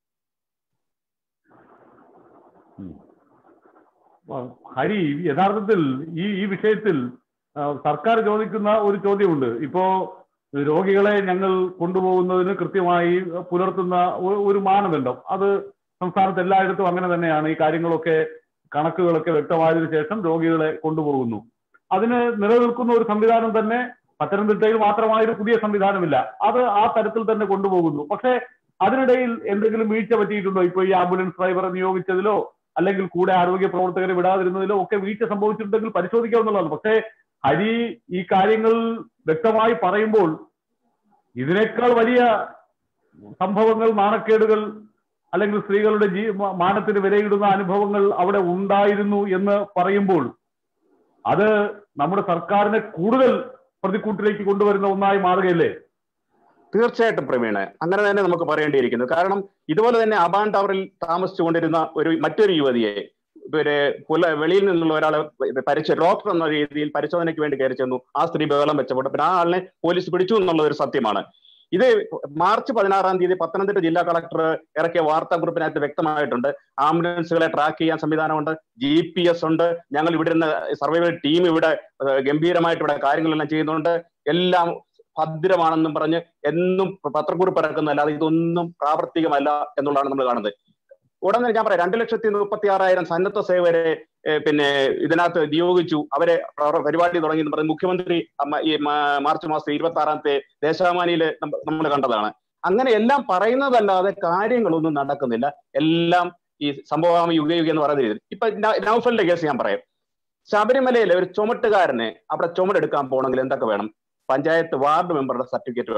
ഹരി യഥാർത്ഥത്തിൽ ഈ ഈ വിഷയത്തിൽ സർക്കാർ ചോദിക്കുന്ന ഒരു ചോദ്യമുണ്ട് ഇപ്പോ രോഗികളെ ഞങ്ങൾ കൊണ്ടുപോകുന്നതിന് കൃത്യമായി പുലർത്തുന്ന ഒരു മാനദണ്ഡം അത് സംസ്ഥാനത്ത് എല്ലായിടത്തും അങ്ങനെ തന്നെയാണ് ഈ കാര്യങ്ങളൊക്കെ കണക്കുകളൊക്കെ വ്യക്തമായതിനു ശേഷം രോഗികളെ കൊണ്ടുപോകുന്നു അതിന് നിലനിൽക്കുന്ന ഒരു സംവിധാനം തന്നെ പത്തനംതിട്ടയിൽ മാത്രമായ ഒരു പുതിയ സംവിധാനമില്ല അത് ആ തരത്തിൽ തന്നെ കൊണ്ടുപോകുന്നു പക്ഷേ അതിനിടയിൽ എന്തെങ്കിലും വീഴ്ച പറ്റിയിട്ടുണ്ടോ ഇപ്പൊ ഈ ആംബുലൻസ് ഡ്രൈവറെ നിയോഗിച്ചതിലോ അല്ലെങ്കിൽ കൂടെ ആരോഗ്യ പ്രവർത്തകരെ വിടാതിരുന്നതിലോ ഒക്കെ വീഴ്ച സംഭവിച്ചിട്ടുണ്ടെങ്കിൽ പരിശോധിക്കാവുന്നതാണ് പക്ഷേ ഹരി ഈ കാര്യങ്ങൾ വ്യക്തമായി പറയുമ്പോൾ ഇതിനേക്കാൾ വലിയ സംഭവങ്ങൾ നാണക്കേടുകൾ അല്ലെങ്കിൽ സ്ത്രീകളുടെ ജീ മാനത്തിന് വിലയിടുന്ന അനുഭവങ്ങൾ അവിടെ ഉണ്ടായിരുന്നു എന്ന് പറയുമ്പോൾ അത് നമ്മുടെ സർക്കാരിനെ കൂടുതൽ പ്രതിക്കൂട്ടിലേക്ക് കൊണ്ടുവരുന്ന ഒന്നായി മാറുകയല്ലേ തീർച്ചയായിട്ടും പ്രവീണ് അങ്ങനെ തന്നെ നമുക്ക് പറയേണ്ടിയിരിക്കുന്നു കാരണം ഇതുപോലെ തന്നെ അബാൻ ടവറിൽ താമസിച്ചുകൊണ്ടിരുന്ന ഒരു മറ്റൊരു യുവതിയെ പിന്നെ പുല വെളിയിൽ നിന്നുള്ള ഒരാളെ പരിചയ ഡോക്ടർ എന്ന രീതിയിൽ പരിശോധനയ്ക്ക് വേണ്ടി കയറി ചെന്നു ആ സ്ത്രീ ബഹളം വെച്ചപ്പോൾ പിന്നെ ആ ആളിനെ പോലീസ് പിടിച്ചു എന്നുള്ള ഒരു സത്യമാണ് ഇത് മാർച്ച് പതിനാറാം തീയതി പത്തനംതിട്ട ജില്ലാ കളക്ടർ ഇറക്കിയ വാർത്താ ഗ്രൂപ്പിനകത്ത് വ്യക്തമായിട്ടുണ്ട് ആംബുലൻസുകളെ ട്രാക്ക് ചെയ്യാൻ സംവിധാനമുണ്ട് ജി പി എസ് ഉണ്ട് ഞങ്ങൾ ഇവിടെ നിന്ന് സർവൈവൽ ടീം ഇവിടെ ഗംഭീരമായിട്ട് ഇവിടെ കാര്യങ്ങളെല്ലാം ചെയ്യുന്നുണ്ട് എല്ലാം ഭദ്രമാണെന്നും പറഞ്ഞ് എന്നും പത്രക്കുറിപ്പ് ഇറക്കുന്നതല്ലാതെ ഇതൊന്നും പ്രാവർത്തികമല്ല എന്നുള്ളതാണ് നമ്മൾ കാണുന്നത് ഉടനെ ഞാൻ പറയാം രണ്ട് ലക്ഷത്തി മുപ്പത്തി ആറായിരം സന്നദ്ധ സേവരെ പിന്നെ ഇതിനകത്ത് നിയോഗിച്ചു അവരെ പരിപാടി തുടങ്ങി എന്ന് പറഞ്ഞ് മുഖ്യമന്ത്രി ഈ മാർച്ച് മാസം ഇരുപത്തി ആറാമത്തെ ദേശാഭിമാനിയിൽ നമ്മൾ കണ്ടതാണ് അങ്ങനെ എല്ലാം പറയുന്നതല്ലാതെ കാര്യങ്ങളൊന്നും നടക്കുന്നില്ല എല്ലാം ഈ സംഭവം യുഗ യുഗ എന്ന് പറയുന്ന രീതി ഇപ്പൊ നൌഫലിന്റെ കേസ് ഞാൻ പറയാം ശബരിമലയിലെ ഒരു ചുമട്ടുകാരനെ അവിടെ ചുമടെടുക്കാൻ പോകണമെങ്കിൽ എന്തൊക്കെ വേണം പഞ്ചായത്ത് വാർഡ് മെമ്പറുടെ സർട്ടിഫിക്കറ്റ് വേണം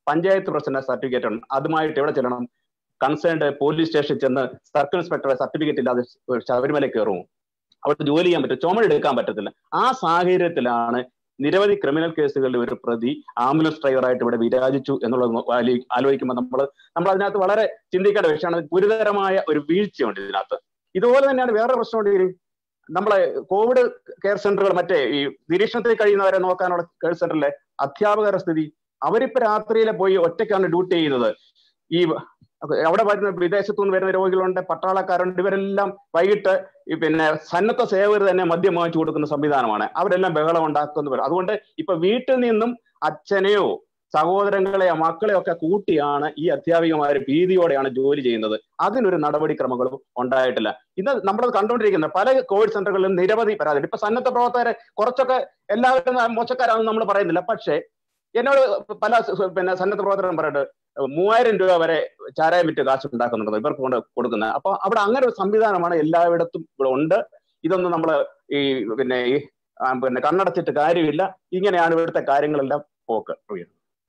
പഞ്ചായത്ത് പ്രസിഡന്റ് സർട്ടിഫിക്കറ്റ് ഉണ്ട് അതുമായിട്ട് എവിടെ ചെല്ലണം കൺസേൺഡ് പോലീസ് സ്റ്റേഷനിൽ ചെന്ന് സർക്കിൾ ഇൻസ്പെക്ടറെ സർട്ടിഫിക്കറ്റ് ഇല്ലാതെ ശബരിമല കയറുമോ അവിടെ ജോലി ചെയ്യാൻ പറ്റും ചുമടെടുക്കാൻ പറ്റത്തില്ല ആ സാഹചര്യത്തിലാണ് നിരവധി ക്രിമിനൽ കേസുകളിൽ ഒരു പ്രതി ആംബുലൻസ് ഡ്രൈവറായിട്ട് ഇവിടെ വിരാജിച്ചു എന്നുള്ളത് ആലോ- ആലോചിക്കുമ്പോൾ നമ്മൾ നമ്മൾ അതിനകത്ത് വളരെ ചിന്തിക്കേണ്ട വിഷയമാണ് ഗുരുതരമായ ഒരു വീഴ്ചയുണ്ട് ഇതിനകത്ത് ഇതുപോലെ തന്നെയാണ് വേറെ പ്രശ്നമുണ്ട് ഇതിൽ നമ്മളെ കോവിഡ് കെയർ സെന്ററുകൾ മറ്റേ ഈ നിരീക്ഷണത്തിൽ കഴിയുന്നവരെ നോക്കാനുള്ള കെയർ സെന്ററിലെ അധ്യാപകരുടെ സ്ഥിതി അവരിപ്പോ രാത്രിയിലെ പോയി ഒറ്റയ്ക്കാണ് ഡ്യൂട്ടി ചെയ്യുന്നത് ഈ അവിടെ വരുന്ന വിദേശത്തു നിന്ന് വരുന്ന രോഗികളുണ്ട് പട്ടാളക്കാരുണ്ട് ഇവരെല്ലാം വൈകിട്ട് ഈ പിന്നെ സന്നദ്ധ സേവകർ തന്നെ മദ്യം വാങ്ങിച്ചു കൊടുക്കുന്ന സംവിധാനമാണ് അവരെല്ലാം ബഹളം ഉണ്ടാക്കുന്നു വരും അതുകൊണ്ട് ഇപ്പൊ വീട്ടിൽ നിന്നും അച്ഛനെയോ സഹോദരങ്ങളെയോ മക്കളെയോ ഒക്കെ കൂട്ടിയാണ് ഈ അധ്യാപികമാര് ഭീതിയോടെയാണ് ജോലി ചെയ്യുന്നത് അതിനൊരു നടപടിക്രമങ്ങളും ഉണ്ടായിട്ടില്ല ഇത് നമ്മളത് കണ്ടുകൊണ്ടിരിക്കുന്നത് പല കോവിഡ് സെന്ററുകളിലും നിരവധി പരാതി ഇപ്പൊ സന്നദ്ധ പ്രവർത്തകരെ കുറച്ചൊക്കെ എല്ലാവരും മോശക്കാരാണെന്ന് നമ്മൾ പറയുന്നില്ല പക്ഷേ എന്നോട് പല സ- പിന്നെ സന്നദ്ധ പ്രവർത്തകരും പറഞ്ഞിട്ട് മൂവായിരം രൂപ വരെ ചാരായം വിറ്റ് കാശ് ഉണ്ടാക്കുന്നുണ്ട് ഇവർക്ക് കൊണ്ട് കൊടുക്കുന്നത് അപ്പൊ അവിടെ അങ്ങനെ ഒരു സംവിധാനമാണ് എല്ലായിടത്തും ഇവിടെ ഉണ്ട് ഇതൊന്നും നമ്മൾ ഈ പിന്നെ ഈ ആ, പിന്നെ കണ്ണടച്ചിട്ട് കാര്യമില്ല ഇങ്ങനെയാണ് ഇവിടുത്തെ കാര്യങ്ങളെല്ലാം പോക്ക് പ്രിയ.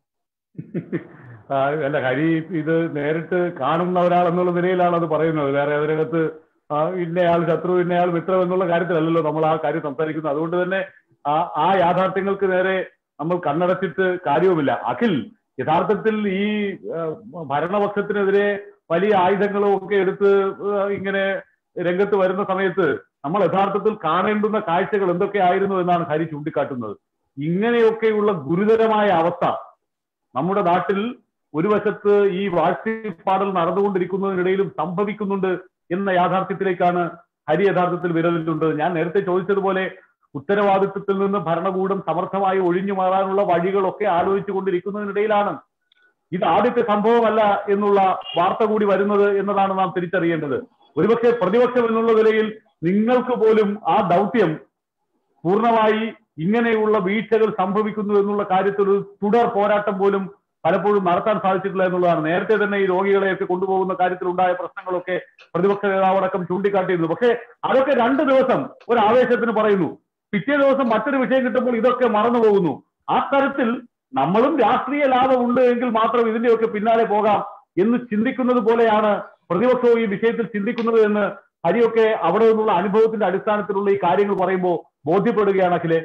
ആ, അല്ല ഹരി ഇത് നേരിട്ട് കാണുന്ന ഒരാൾ എന്നുള്ള നിലയിലാണ് അത് പറയുന്നത് വേറെ അതിനകത്ത് ആ, ഇന്നയാൾ ശത്രു ഇന്നയാൾ മിത്രം എന്നുള്ള കാര്യത്തിലല്ലല്ലോ നമ്മൾ ആ കാര്യം സംസാരിക്കുന്നത് അതുകൊണ്ട് തന്നെ ആ ആ യാഥാർത്ഥ്യങ്ങൾക്ക് നേരെ നമ്മൾ കണ്ണടച്ചിട്ട് കാര്യവുമില്ല അഖിൽ യഥാർത്ഥത്തിൽ ഈ ആ, ഭരണപക്ഷത്തിനെതിരെ വലിയ ആയുധങ്ങളും ഒക്കെ എടുത്ത് ആ, ഇങ്ങനെ രംഗത്ത് വരുന്ന സമയത്ത് നമ്മൾ യഥാർത്ഥത്തിൽ കാണേണ്ടുന്ന കാഴ്ചകൾ എന്തൊക്കെയായിരുന്നു എന്നാണ് ഹരി ചൂണ്ടിക്കാട്ടുന്നത് ഇങ്ങനെയൊക്കെയുള്ള ഗുരുതരമായ അവസ്ഥ നമ്മുടെ നാട്ടിൽ ഒരു വശത്ത് ഈ വാഴ്ചപ്പാടൽ നടന്നുകൊണ്ടിരിക്കുന്നതിനിടയിലും സംഭവിക്കുന്നുണ്ട് എന്ന യാഥാർത്ഥ്യത്തിലേക്കാണ് ഹരി യഥാർത്ഥത്തിൽ വിരലിട്ടുണ്ട് ഞാൻ നേരത്തെ ചോദിച്ചതുപോലെ ഉത്തരവാദിത്വത്തിൽ നിന്ന് ഭരണകൂടം സമർത്ഥമായി ഒഴിഞ്ഞു മാറാനുള്ള വഴികളൊക്കെ ആലോചിച്ചു കൊണ്ടിരിക്കുന്നതിനിടയിലാണ് ഇത് ആദ്യത്തെ സംഭവമല്ല എന്നുള്ള വാർത്ത കൂടി വരുന്നത് എന്നതാണ് നാം തിരിച്ചറിയേണ്ടത് ഒരുപക്ഷെ പ്രതിപക്ഷം എന്നുള്ള നിലയിൽ നിങ്ങൾക്ക് പോലും ആ ദൗത്യം പൂർണ്ണമായി ഇങ്ങനെയുള്ള വീഴ്ചകൾ സംഭവിക്കുന്നു എന്നുള്ള കാര്യത്തിൽ ഒരു തുടർ പോരാട്ടം പോലും പലപ്പോഴും നടത്താൻ സാധിച്ചിട്ടില്ല എന്നുള്ളതാണ് നേരത്തെ തന്നെ ഈ രോഗികളെയൊക്കെ കൊണ്ടുപോകുന്ന കാര്യത്തിൽ ഉണ്ടായ പ്രശ്നങ്ങളൊക്കെ പ്രതിപക്ഷ നേതാവടക്കം ചൂണ്ടിക്കാട്ടിയിരുന്നു പക്ഷേ അതൊക്കെ രണ്ട് ദിവസം ഒരു ആവേശത്തിന് പറയുന്നു പിറ്റേ ദിവസം മറ്റൊരു വിഷയം കിട്ടുമ്പോൾ ഇതൊക്കെ മറന്നു പോകുന്നു ആ തരത്തിൽ നമ്മളും രാഷ്ട്രീയ ലാഭം ഉണ്ട് എങ്കിൽ മാത്രം ഇതിന്റെയൊക്കെ പിന്നാലെ പോകാം എന്ന് ചിന്തിക്കുന്നത് പോലെയാണ് പ്രതിപക്ഷവും ഈ വിഷയത്തിൽ ചിന്തിക്കുന്നത് എന്ന് ഹരിയൊക്കെ അവിടെ നിന്നുള്ള അനുഭവത്തിന്റെ അടിസ്ഥാനത്തിലുള്ള ഈ കാര്യങ്ങൾ പറയുമ്പോൾ ബോധ്യപ്പെടുകയാണ് അഖിലെ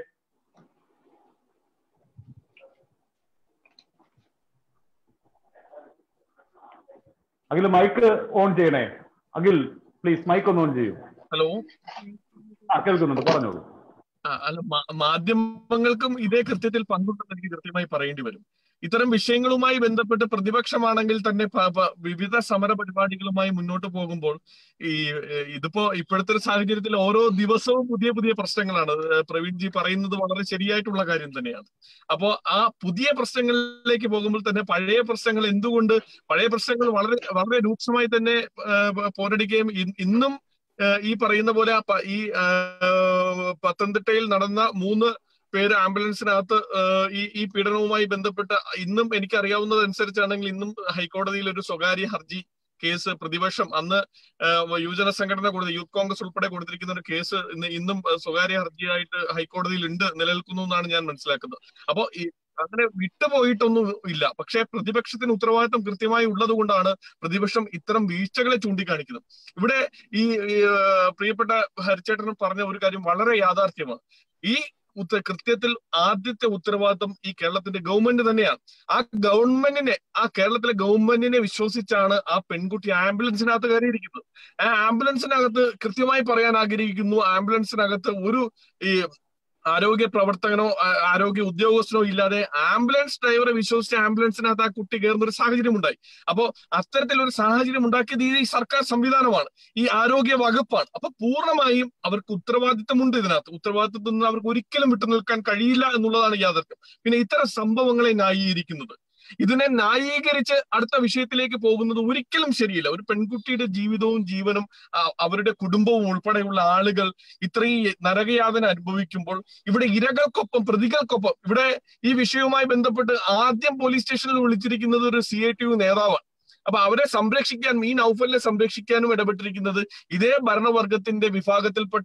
അഖിൽ മൈക്ക് ഓൺ ചെയ്യണേ അഖിൽ പ്ലീസ് മൈക്ക് ഒന്ന് ഓൺ ചെയ്യൂ ഹലോ ആ കേൾക്കുന്നുണ്ട് പറഞ്ഞോളൂ ആ, അല്ല മാ- മാധ്യമങ്ങൾക്കും ഇതേ കൃത്യത്തിൽ പങ്കുണ്ടെന്ന് എനിക്ക് കൃത്യമായി പറയേണ്ടി വരും ഇത്തരം വിഷയങ്ങളുമായി ബന്ധപ്പെട്ട് പ്രതിപക്ഷമാണെങ്കിൽ തന്നെ പ- പ- വിവിധ സമര പരിപാടികളുമായി മുന്നോട്ട് പോകുമ്പോൾ ഈ ഏഹ്, ഇതിപ്പോ ഇപ്പോഴത്തെ ഒരു സാഹചര്യത്തിൽ ഓരോ ദിവസവും പുതിയ പുതിയ പ്രശ്നങ്ങളാണ് ഏഹ്, പ്രവീൺ ജി പറയുന്നത് വളരെ ശരിയായിട്ടുള്ള കാര്യം തന്നെയാണ് അപ്പോ ആ പുതിയ പ്രശ്നങ്ങളിലേക്ക് പോകുമ്പോൾ തന്നെ പഴയ പ്രശ്നങ്ങൾ എന്തുകൊണ്ട് പഴയ പ്രശ്നങ്ങൾ വളരെ വളരെ രൂക്ഷമായി തന്നെ ഏഹ്, പോരടിക്കുകയും ഇ- ഇന്നും ഏഹ്, ഈ പറയുന്ന പോലെ ആ പ- ഈ ഏഹ്, പത്തനംതിട്ടയിൽ നടന്ന മൂന്ന് പേര് ആംബുലൻസിനകത്ത് ഏഹ്, ഈ ഈ പീഡനവുമായി ബന്ധപ്പെട്ട് ഇന്നും എനിക്ക് അറിയാവുന്നത് അനുസരിച്ചാണെങ്കിൽ ഇന്നും ഹൈക്കോടതിയിൽ ഒരു സ്വകാര്യ ഹർജി കേസ് പ്രതിപക്ഷം അന്ന് ഏഹ്, യുവജന സംഘടന കൊടുത്ത യൂത്ത് കോൺഗ്രസ് ഉൾപ്പെടെ കൊടുത്തിരിക്കുന്ന ഒരു കേസ് ഇന്ന് ഇന്നും ഏഹ്, സ്വകാര്യ ഹർജിയായിട്ട് ഹൈക്കോടതിയിൽ ഉണ്ട് നിലനിൽക്കുന്നു എന്നാണ് ഞാൻ മനസ്സിലാക്കുന്നത് അപ്പോ ഈ അങ്ങനെ വിട്ടുപോയിട്ടൊന്നും ഇല്ല പക്ഷേ പ്രതിപക്ഷത്തിന് ഉത്തരവാദിത്വം കൃത്യമായി ഉള്ളത് കൊണ്ടാണ് പ്രതിപക്ഷം ഇത്തരം വീഴ്ചകളെ ചൂണ്ടിക്കാണിക്കുന്നത് ഇവിടെ ഈ ഈ, ഏഹ്, പ്രിയപ്പെട്ട ഹരിച്ചേട്ടൻ പറഞ്ഞ ഒരു കാര്യം വളരെ യാഥാർത്ഥ്യമാണ് ഈ ഉത്ത കൃത്യത്തിൽ ആദ്യത്തെ ഉത്തരവാദിത്വം ഈ കേരളത്തിന്റെ ഗവൺമെന്റ് തന്നെയാണ് ആ ഗവൺമെന്റിനെ ആ കേരളത്തിലെ ഗവൺമെന്റിനെ വിശ്വസിച്ചാണ് ആ പെൺകുട്ടി ആംബുലൻസിനകത്ത് കയറിയിരിക്കുന്നത് ആ ആംബുലൻസിനകത്ത് കൃത്യമായി പറയാൻ ആഗ്രഹിക്കുന്നു ആംബുലൻസിനകത്ത് ഒരു ഈ ആരോഗ്യ പ്രവർത്തകനോ ആ- ആരോഗ്യ ഉദ്യോഗസ്ഥനോ ഇല്ലാതെ ആംബുലൻസ് ഡ്രൈവറെ വിശ്വസിച്ച് ആംബുലൻസിനകത്ത് ആ കുട്ടി കയറുന്ന ഒരു സാഹചര്യം ഉണ്ടായി അപ്പോ അത്തരത്തിലൊരു സാഹചര്യം ഉണ്ടാക്കിയത് ഈ സർക്കാർ സംവിധാനമാണ് ഈ ആരോഗ്യ വകുപ്പാണ് അപ്പൊ പൂർണ്ണമായും അവർക്ക് ഉത്തരവാദിത്തമുണ്ട് ഇതിനകത്ത് ഉത്തരവാദിത്തത്തിൽ നിന്ന് അവർക്ക് ഒരിക്കലും വിട്ടു നിൽക്കാൻ കഴിയില്ല എന്നുള്ളതാണ് യാഥാർത്ഥ്യം പിന്നെ ഇത്തരം സംഭവങ്ങളെ ന്യായീകരിക്കുന്നത് ഇതിനെ ന്യായീകരിച്ച് അടുത്ത വിഷയത്തിലേക്ക് പോകുന്നത് ഒരിക്കലും ശരിയില്ല ഒരു പെൺകുട്ടിയുടെ ജീവിതവും ജീവനും ആ, അവരുടെ കുടുംബവും ഉൾപ്പെടെയുള്ള ആളുകൾ ഇത്രയും നരകയാതന അനുഭവിക്കുമ്പോൾ ഇവിടെ ഇരകൾക്കൊപ്പം പ്രതികൾക്കൊപ്പം ഇവിടെ ഈ വിഷയവുമായി ബന്ധപ്പെട്ട് ആദ്യം പോലീസ് സ്റ്റേഷനിൽ വിളിച്ചിരിക്കുന്നത് ഒരു സി ഐ ടി യു നേതാവാണ് അപ്പൊ അവരെ സംരക്ഷിക്കാൻ ഈ നൗഫലിനെ സംരക്ഷിക്കാനും ഇടപെട്ടിരിക്കുന്നത് ഇതേ ഭരണവർഗത്തിന്റെ വിഭാഗത്തിൽപ്പെട്ട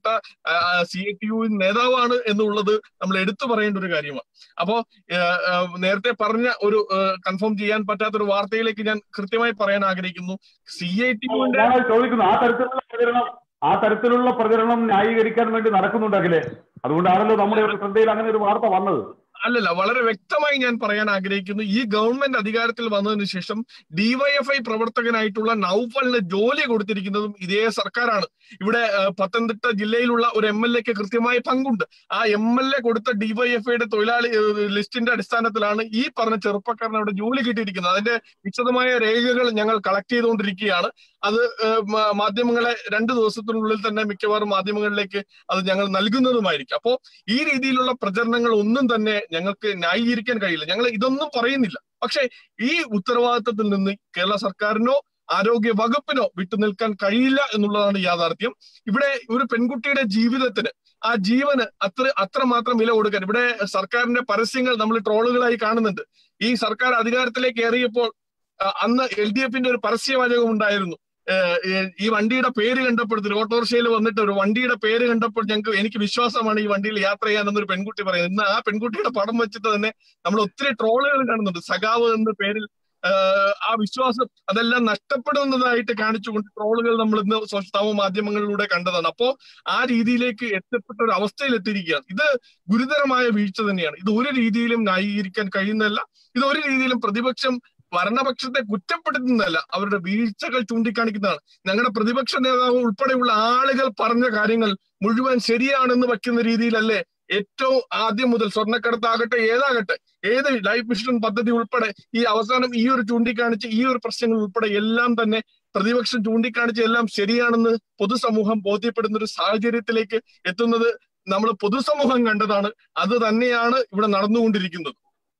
സി ഐ ടി യു നേതാവാണ് എന്നുള്ളത് നമ്മൾ എടുത്തു പറയേണ്ട ഒരു കാര്യമാണ് അപ്പോ ഏഹ്, ഏഹ്, നേരത്തെ പറഞ്ഞ ഒരു കൺഫേം ചെയ്യാൻ പറ്റാത്ത ഒരു വാർത്തയിലേക്ക് ഞാൻ കൃത്യമായി പറയാൻ ആഗ്രഹിക്കുന്നു സി ഐ ടി യുവിന്റെ ഞാൻ ചോദിക്കുന്നു ആ തരത്തിലുള്ള പ്രചരണം ആ തരത്തിലുള്ള പ്രചരണം ന്യായീകരിക്കാൻ വേണ്ടി നടക്കുന്നുണ്ടെങ്കിലേ അതുകൊണ്ടാണല്ലോ നമ്മുടെ ഒരു ശ്രദ്ധയിൽ അങ്ങനെ ഒരു വാർത്ത വന്നത് അല്ലല്ല വളരെ വ്യക്തമായി ഞാൻ പറയാൻ ആഗ്രഹിക്കുന്നു ഈ ഗവൺമെന്റ് അധികാരത്തിൽ വന്നതിന് ശേഷം ഡിവൈഎഫ്ഐ പ്രവർത്തകനായിട്ടുള്ള നൌഫലിന് ജോലി കൊടുത്തിരിക്കുന്നതും ഇതേ സർക്കാരാണ് ഇവിടെ ഏഹ്, പത്തനംതിട്ട ജില്ലയിലുള്ള ഒരു എം എൽ എക്ക് കൃത്യമായ പങ്കുണ്ട് ആ എം എൽ എ കൊടുത്ത ഡിവൈഎഫ്ഐയുടെ തൊഴിലാളി ഏഹ്, ലിസ്റ്റിന്റെ അടിസ്ഥാനത്തിലാണ് ഈ പറഞ്ഞ ചെറുപ്പക്കാരന് അവിടെ ജോലി കിട്ടിയിരിക്കുന്നത് അതിന്റെ വിശദമായ രേഖകൾ ഞങ്ങൾ കളക്ട് ചെയ്തുകൊണ്ടിരിക്കുകയാണ് അത് ഏഹ്, മ- മാധ്യമങ്ങളെ രണ്ട് ദിവസത്തിനുള്ളിൽ തന്നെ മിക്കവാറും മാധ്യമങ്ങളിലേക്ക് അത് ഞങ്ങൾ നൽകുന്നതുമായിരിക്കും അപ്പോ ഈ രീതിയിലുള്ള പ്രചരണങ്ങൾ ഒന്നും തന്നെ ഞങ്ങൾക്ക് ന്യായീകരിക്കാൻ കഴിയില്ല ഞങ്ങൾ ഇതൊന്നും പറയുന്നില്ല പക്ഷേ ഈ ഉത്തരവാദിത്തത്തിൽ നിന്ന് കേരള സർക്കാരിനോ ആരോഗ്യ വകുപ്പിനോ വിട്ടുനിൽക്കാൻ കഴിയില്ല എന്നുള്ളതാണ് യാഥാർത്ഥ്യം ഇവിടെ ഒരു പെൺകുട്ടിയുടെ ജീവിതത്തിന് ആ ജീവന് അത്ര അത്രമാത്രം വില കൊടുക്കാൻ ഇവിടെ സർക്കാരിന്റെ പരസ്യങ്ങൾ നമ്മൾ ട്രോളുകളായി കാണുന്നുണ്ട് ഈ സർക്കാർ അധികാരത്തിലേക്ക് ഏറിയപ്പോൾ ആ, അന്ന് എൽ ഡി എഫിന്റെ ഒരു പരസ്യവാചകം ഉണ്ടായിരുന്നു ഏഹ്, ഏഹ്, ഈ വണ്ടിയുടെ പേര് കണ്ടപ്പോഴത്തേക്ക് ഓട്ടോറിക്ഷയിൽ വന്നിട്ട് ഒരു വണ്ടിയുടെ പേര് കണ്ടപ്പോൾ ഞങ്ങൾക്ക് എനിക്ക് വിശ്വാസമാണ് ഈ വണ്ടിയിൽ യാത്ര ചെയ്യാനെന്നൊരു പെൺകുട്ടി പറയുന്നത് ഇന്ന് ആ പെൺകുട്ടിയുടെ പടം വെച്ചിട്ട് തന്നെ നമ്മൾ ഒത്തിരി ട്രോളുകൾ കാണുന്നുണ്ട് സഖാവ് എന്ന പേരിൽ ആഹ്, ആ വിശ്വാസം അതെല്ലാം നഷ്ടപ്പെടുന്നതായിട്ട് കാണിച്ചുകൊണ്ട് ട്രോളുകൾ നമ്മൾ ഇന്ന് സോഷ്യൽ സമൂഹ മാധ്യമങ്ങളിലൂടെ കണ്ടതാണ് അപ്പോ ആ രീതിയിലേക്ക് എത്തപ്പെട്ട ഒരു അവസ്ഥയിൽ എത്തിയിരിക്കുകയാണ് ഇത് ഗുരുതരമായ വീഴ്ച തന്നെയാണ് ഇത് ഒരു രീതിയിലും ന്യായീകരിക്കാൻ കഴിയുന്നതല്ല ഇത് ഒരു രീതിയിലും പ്രതിപക്ഷം ഭരണപക്ഷത്തെ കുറ്റപ്പെടുത്തുന്നതല്ല അവരുടെ വീഴ്ചകൾ ചൂണ്ടിക്കാണിക്കുന്നതാണ് ഞങ്ങളുടെ പ്രതിപക്ഷ നേതാവ് ഉൾപ്പെടെയുള്ള ആളുകൾ പറഞ്ഞ കാര്യങ്ങൾ മുഴുവൻ ശരിയാണെന്ന് വയ്ക്കുന്ന രീതിയിലല്ലേ ഏറ്റവും ആദ്യം മുതൽ സ്വർണ്ണക്കടത്താകട്ടെ ഏതാകട്ടെ ഏത് ലൈഫ് മിഷൻ പദ്ധതി ഉൾപ്പെടെ ഈ അവസാനം ഈ ഒരു ചൂണ്ടിക്കാണിച്ച് ഈ ഒരു പ്രശ്നങ്ങൾ ഉൾപ്പെടെ എല്ലാം തന്നെ പ്രതിപക്ഷം ചൂണ്ടിക്കാണിച്ച് എല്ലാം ശരിയാണെന്ന് പൊതുസമൂഹം ബോധ്യപ്പെടുന്ന ഒരു സാഹചര്യത്തിലേക്ക് എത്തുന്നത് നമ്മൾ പൊതുസമൂഹം കണ്ടതാണ് അത് തന്നെയാണ് ഇവിടെ നടന്നുകൊണ്ടിരിക്കുന്നത്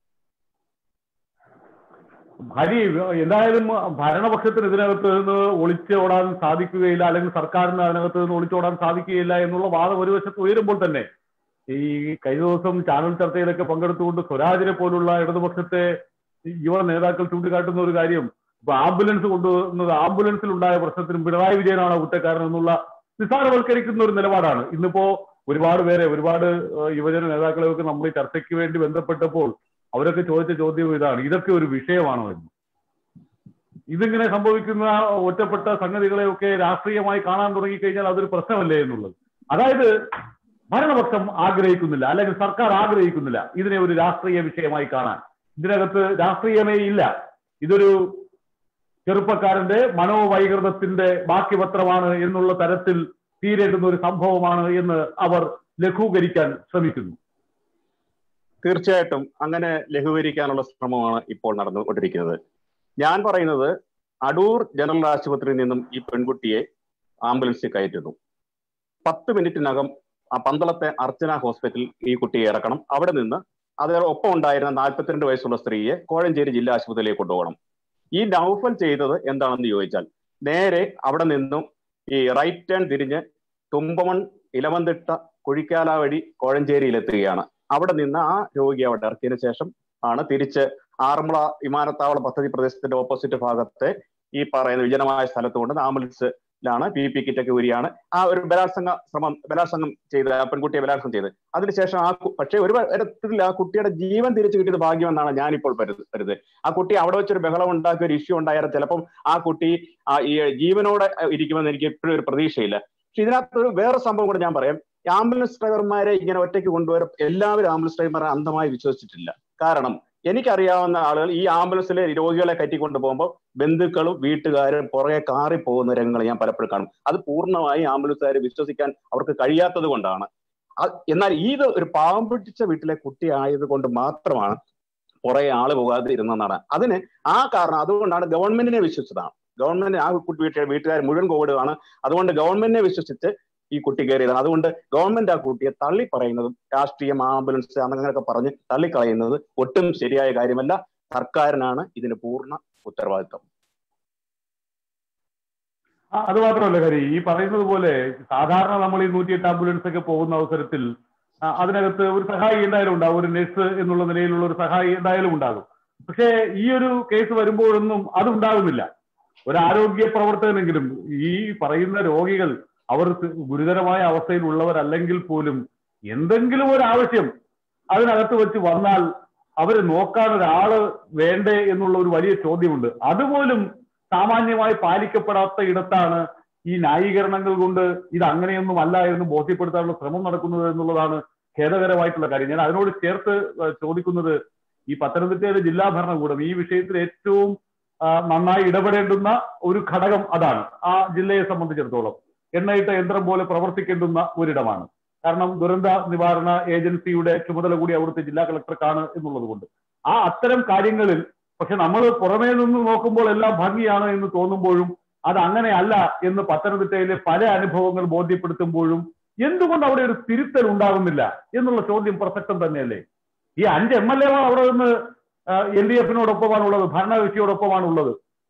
ഹരി എന്തായാലും ഭരണപക്ഷത്തിന് ഇതിനകത്ത് നിന്ന് ഒളിച്ചോടാൻ സാധിക്കുകയില്ല അല്ലെങ്കിൽ സർക്കാരിന് അതിനകത്ത് നിന്ന് ഒളിച്ചോടാൻ സാധിക്കുകയില്ല എന്നുള്ള വാദം ഒരു വശത്ത് ഉയരുമ്പോൾ തന്നെ ഈ കഴിഞ്ഞ ദിവസം ചാനൽ ചർച്ചയിലൊക്കെ പങ്കെടുത്തുകൊണ്ട് സ്വരാജിനെ പോലുള്ള ഇടതുപക്ഷത്തെ യുവ നേതാക്കൾ ചൂണ്ടിക്കാട്ടുന്ന ഒരു കാര്യം ഇപ്പൊ ആംബുലൻസ് കൊണ്ടുവന്നത് ആംബുലൻസിൽ ഉണ്ടായ പ്രശ്നത്തിനും പിണറായി വിജയനാണ് കുറ്റക്കാരൻ എന്നുള്ള നിസ്സാരവൽക്കരിക്കുന്ന ഒരു നിലപാടാണ് ഇന്നിപ്പോ ഒരുപാട് പേരെ ഒരുപാട് ഏഹ്, യുവജന നേതാക്കളെയൊക്കെ നമ്മൾ ഈ ചർച്ചയ്ക്ക് വേണ്ടി ബന്ധപ്പെട്ടപ്പോൾ അവരൊക്കെ ചോദിച്ച ചോദ്യം ഇതാണ് ഇതൊക്കെ ഒരു വിഷയമാണോ എന്ന് ഇതിങ്ങനെ സംഭവിക്കുന്ന ഒറ്റപ്പെട്ട സംഗതികളെയൊക്കെ രാഷ്ട്രീയമായി കാണാൻ തുടങ്ങിക്കഴിഞ്ഞാൽ അതൊരു പ്രശ്നമല്ലേ എന്നുള്ളത് അതായത് ഭരണപക്ഷം ആഗ്രഹിക്കുന്നില്ല അല്ലെങ്കിൽ സർക്കാർ ആഗ്രഹിക്കുന്നില്ല ഇതിനെ ഒരു രാഷ്ട്രീയ വിഷയമായി കാണാൻ ഇതിനകത്ത് രാഷ്ട്രീയമേ ഇല്ല ഇതൊരു ചെറുപ്പക്കാരന്റെ മനോവൈകൃതത്തിന്റെ ബാക്കി പത്രമാണ് എന്നുള്ള തരത്തിൽ തീരേണ്ടുന്ന ഒരു സംഭവമാണ് എന്ന് അവർ ലഘൂകരിക്കാൻ ശ്രമിക്കുന്നു തീർച്ചയായിട്ടും അങ്ങനെ ലഘൂകരിക്കാനുള്ള ശ്രമമാണ് ഇപ്പോൾ നടന്നുകൊണ്ടിരിക്കുന്നത് ഞാൻ പറയുന്നത് അടൂർ ജനറൽ ആശുപത്രിയിൽ നിന്നും ഈ പെൺകുട്ടിയെ ആംബുലൻസിൽ കയറ്റുന്നു പത്ത് മിനിറ്റിനകം ആ പന്തളത്തെ അർച്ചന ഹോസ്പിറ്റലിൽ ഈ കുട്ടിയെ ഇറക്കണം അവിടെ നിന്ന് അതോടൊപ്പം ഉണ്ടായിരുന്ന നാൽപ്പത്തിരണ്ട് വയസ്സുള്ള സ്ത്രീയെ കോഴഞ്ചേരി ജില്ലാ ആശുപത്രിയിലേക്ക് കൊണ്ടുപോകണം ഈ നൗഫൽ ചെയ്തത് എന്താണെന്ന് ചോദിച്ചാൽ നേരെ അവിടെ നിന്നും ഈ റൈറ്റ് ടേൺ തിരിഞ്ഞ് തുമ്പമൺ ഇലവന്തിട്ട കുഴിക്കാല വഴി കോഴഞ്ചേരിയിലെത്തുകയാണ് അവിടെ നിന്ന് ആ രോഗിയെ അവിടെ ഇറക്കിയതിനു ശേഷം ആണ് തിരിച്ച് ആറന്മുള വിമാനത്താവള പദ്ധതി പ്രദേശത്തിന്റെ ഓപ്പോസിറ്റ് ഭാഗത്തെ ഈ പറയുന്ന വിജനമായ സ്ഥലത്ത് കൊണ്ട് ആംബുലൻസിലാണ് പി പി കിറ്റൊക്കെ ഊരിയാണ് ആ ഒരു ബലാത്സംഗ ശ്രമം ബലാത്സംഗം ചെയ്ത് ആ പെൺകുട്ടിയെ ബലാത്സംഗം ചെയ്ത് അതിനുശേഷം ആ കു- പക്ഷേ ഒരു തരത്തിൽ ആ കുട്ടിയുടെ ജീവൻ തിരിച്ചു കിട്ടിയത് ഭാഗ്യമെന്നാണ് ഞാനിപ്പോൾ കരുത്- കരുത് ആ കുട്ടി അവിടെ വെച്ചൊരു ബഹളം ഉണ്ടാക്കിയ ഒരു ഇഷ്യൂ ഉണ്ടായാൽ ചിലപ്പം ആ കുട്ടി ആ ഈ ജീവനോടെ ഇരിക്കുമെന്ന് എനിക്ക് എപ്പോഴും ഒരു പ്രതീക്ഷയില്ല പക്ഷെ ഇതിനകത്ത് ഒരു വേറെ സംഭവം കൂടെ ഞാൻ പറയാം ഈ ആംബുലൻസ് ഡ്രൈവർമാരെ ഇങ്ങനെ ഒറ്റയ്ക്ക് കൊണ്ടുവരും എല്ലാവരും ആംബുലൻസ് ഡ്രൈവർമാരെ അന്ധമായി വിശ്വസിച്ചിട്ടില്ല കാരണം എനിക്കറിയാവുന്ന ആളുകൾ ഈ ആംബുലൻസിലെ രോഗികളെ കയറ്റിക്കൊണ്ട് പോകുമ്പോൾ ബന്ധുക്കളും വീട്ടുകാരും പുറകെ കാറി പോകുന്ന രംഗങ്ങൾ ഞാൻ പലപ്പോഴും കാണും അത് പൂർണ്ണമായി ആംബുലൻസുകാരെ വിശ്വസിക്കാൻ അവർക്ക് കഴിയാത്തത് കൊണ്ടാണ് അ- എന്നാൽ ഇത് ഒരു പാവം പിടിച്ച വീട്ടിലെ കുട്ടി ആയത് കൊണ്ട് മാത്രമാണ് പുറകെ ആള് പോകാതെ ഇരുന്നെന്നാണ് അതിന് ആ കാരണം അതുകൊണ്ടാണ് ഗവൺമെന്റിനെ വിശ്വസിച്ചതാണ് ഗവൺമെന്റ് ആ കുട്ടി വീട്ടുകാർ വീട്ടുകാർ മുഴുവൻ കോവിഡാണ് അതുകൊണ്ട് ഗവൺമെന്റിനെ വിശ്വസിച്ച് ഈ കുട്ടി കയറിയതാണ് അതുകൊണ്ട് ഗവൺമെന്റ് ആ കുട്ടിയെ തള്ളി പറയുന്നതും രാഷ്ട്രീയം ആംബുലൻസ് അങ്ങനെയൊക്കെ പറഞ്ഞ് തള്ളിക്കളയുന്നത് ഒട്ടും ശരിയായ കാര്യമല്ല സർക്കാരിനാണ് ഇതിന് പൂർണ്ണ ഉത്തരവാദിത്വം ആ, അത് മാത്രമല്ല ഹരി ഈ പറയുന്നത് പോലെ സാധാരണ നമ്മൾ ഈ നൂറ്റിയെട്ട് ആംബുലൻസ് ഒക്കെ പോകുന്ന അവസരത്തിൽ ആ, അതിനകത്ത് ഒരു സഹായി എന്തായാലും ഉണ്ടാവും ഒരു നഴ്സ് എന്നുള്ള നിലയിലുള്ള ഒരു സഹായി എന്തായാലും ഉണ്ടാകും പക്ഷേ ഈ ഒരു കേസ് വരുമ്പോഴൊന്നും അതുണ്ടാകുന്നില്ല ഒരു ആരോഗ്യ പ്രവർത്തകനെങ്കിലും ഈ പറയുന്ന രോഗികൾ അവർ ഗുരുതരമായ അവസ്ഥയിൽ ഉള്ളവരല്ലെങ്കിൽ പോലും എന്തെങ്കിലും ഒരു ആവശ്യം അതിനകത്ത് വെച്ച് വന്നാൽ അവരെ നോക്കാൻ ഒരാള് വേണ്ടേ എന്നുള്ള ഒരു വലിയ ചോദ്യമുണ്ട് അതുപോലും സാമാന്യമായി പാലിക്കപ്പെടാത്ത ഇടത്താണ് ഈ ന്യായീകരണങ്ങൾ കൊണ്ട് ഇത് അങ്ങനെയൊന്നും അല്ല എന്ന് ബോധ്യപ്പെടുത്താനുള്ള ശ്രമം നടക്കുന്നത് എന്നുള്ളതാണ് ഖേദകരമായിട്ടുള്ള കാര്യം ഞാൻ അതിനോട് ചേർത്ത് ചോദിക്കുന്നത് ഈ പത്തനംതിട്ടയിലെ ജില്ലാ ഭരണകൂടം ഈ വിഷയത്തിൽ ഏറ്റവും നന്നായി ഇടപെടേണ്ടുന്ന ഒരു ഘടകം അതാണ് ആ ജില്ലയെ സംബന്ധിച്ചിടത്തോളം എണ്ണയിട്ട യന്ത്രം പോലെ പ്രവർത്തിക്കേണ്ടുന്ന ഒരിടമാണ് കാരണം ദുരന്ത നിവാരണ ഏജൻസിയുടെ ചുമതല കൂടി അവിടുത്തെ ജില്ലാ കളക്ടർക്കാണ് എന്നുള്ളത് കൊണ്ട് ആ അത്തരം കാര്യങ്ങളിൽ പക്ഷെ നമ്മൾ പുറമേ നിന്ന് നോക്കുമ്പോൾ എല്ലാം ഭംഗിയാണ് എന്ന് തോന്നുമ്പോഴും അത് അങ്ങനെയല്ല എന്ന് പത്തനംതിട്ടയിലെ പല അനുഭവങ്ങൾ ബോധ്യപ്പെടുത്തുമ്പോഴും എന്തുകൊണ്ട് അവിടെ ഒരു തിരുത്തൽ ഉണ്ടാകുന്നില്ല എന്നുള്ള ചോദ്യം പ്രസക്തം തന്നെയല്ലേ ഈ അഞ്ച് എം എൽ എമാർ അവിടെ നിന്ന് എൽ ഡി എഫിനോടൊപ്പമാണ് ഉള്ളത് ഭരണകക്ഷിയോടൊപ്പമാണ് ഉള്ളത്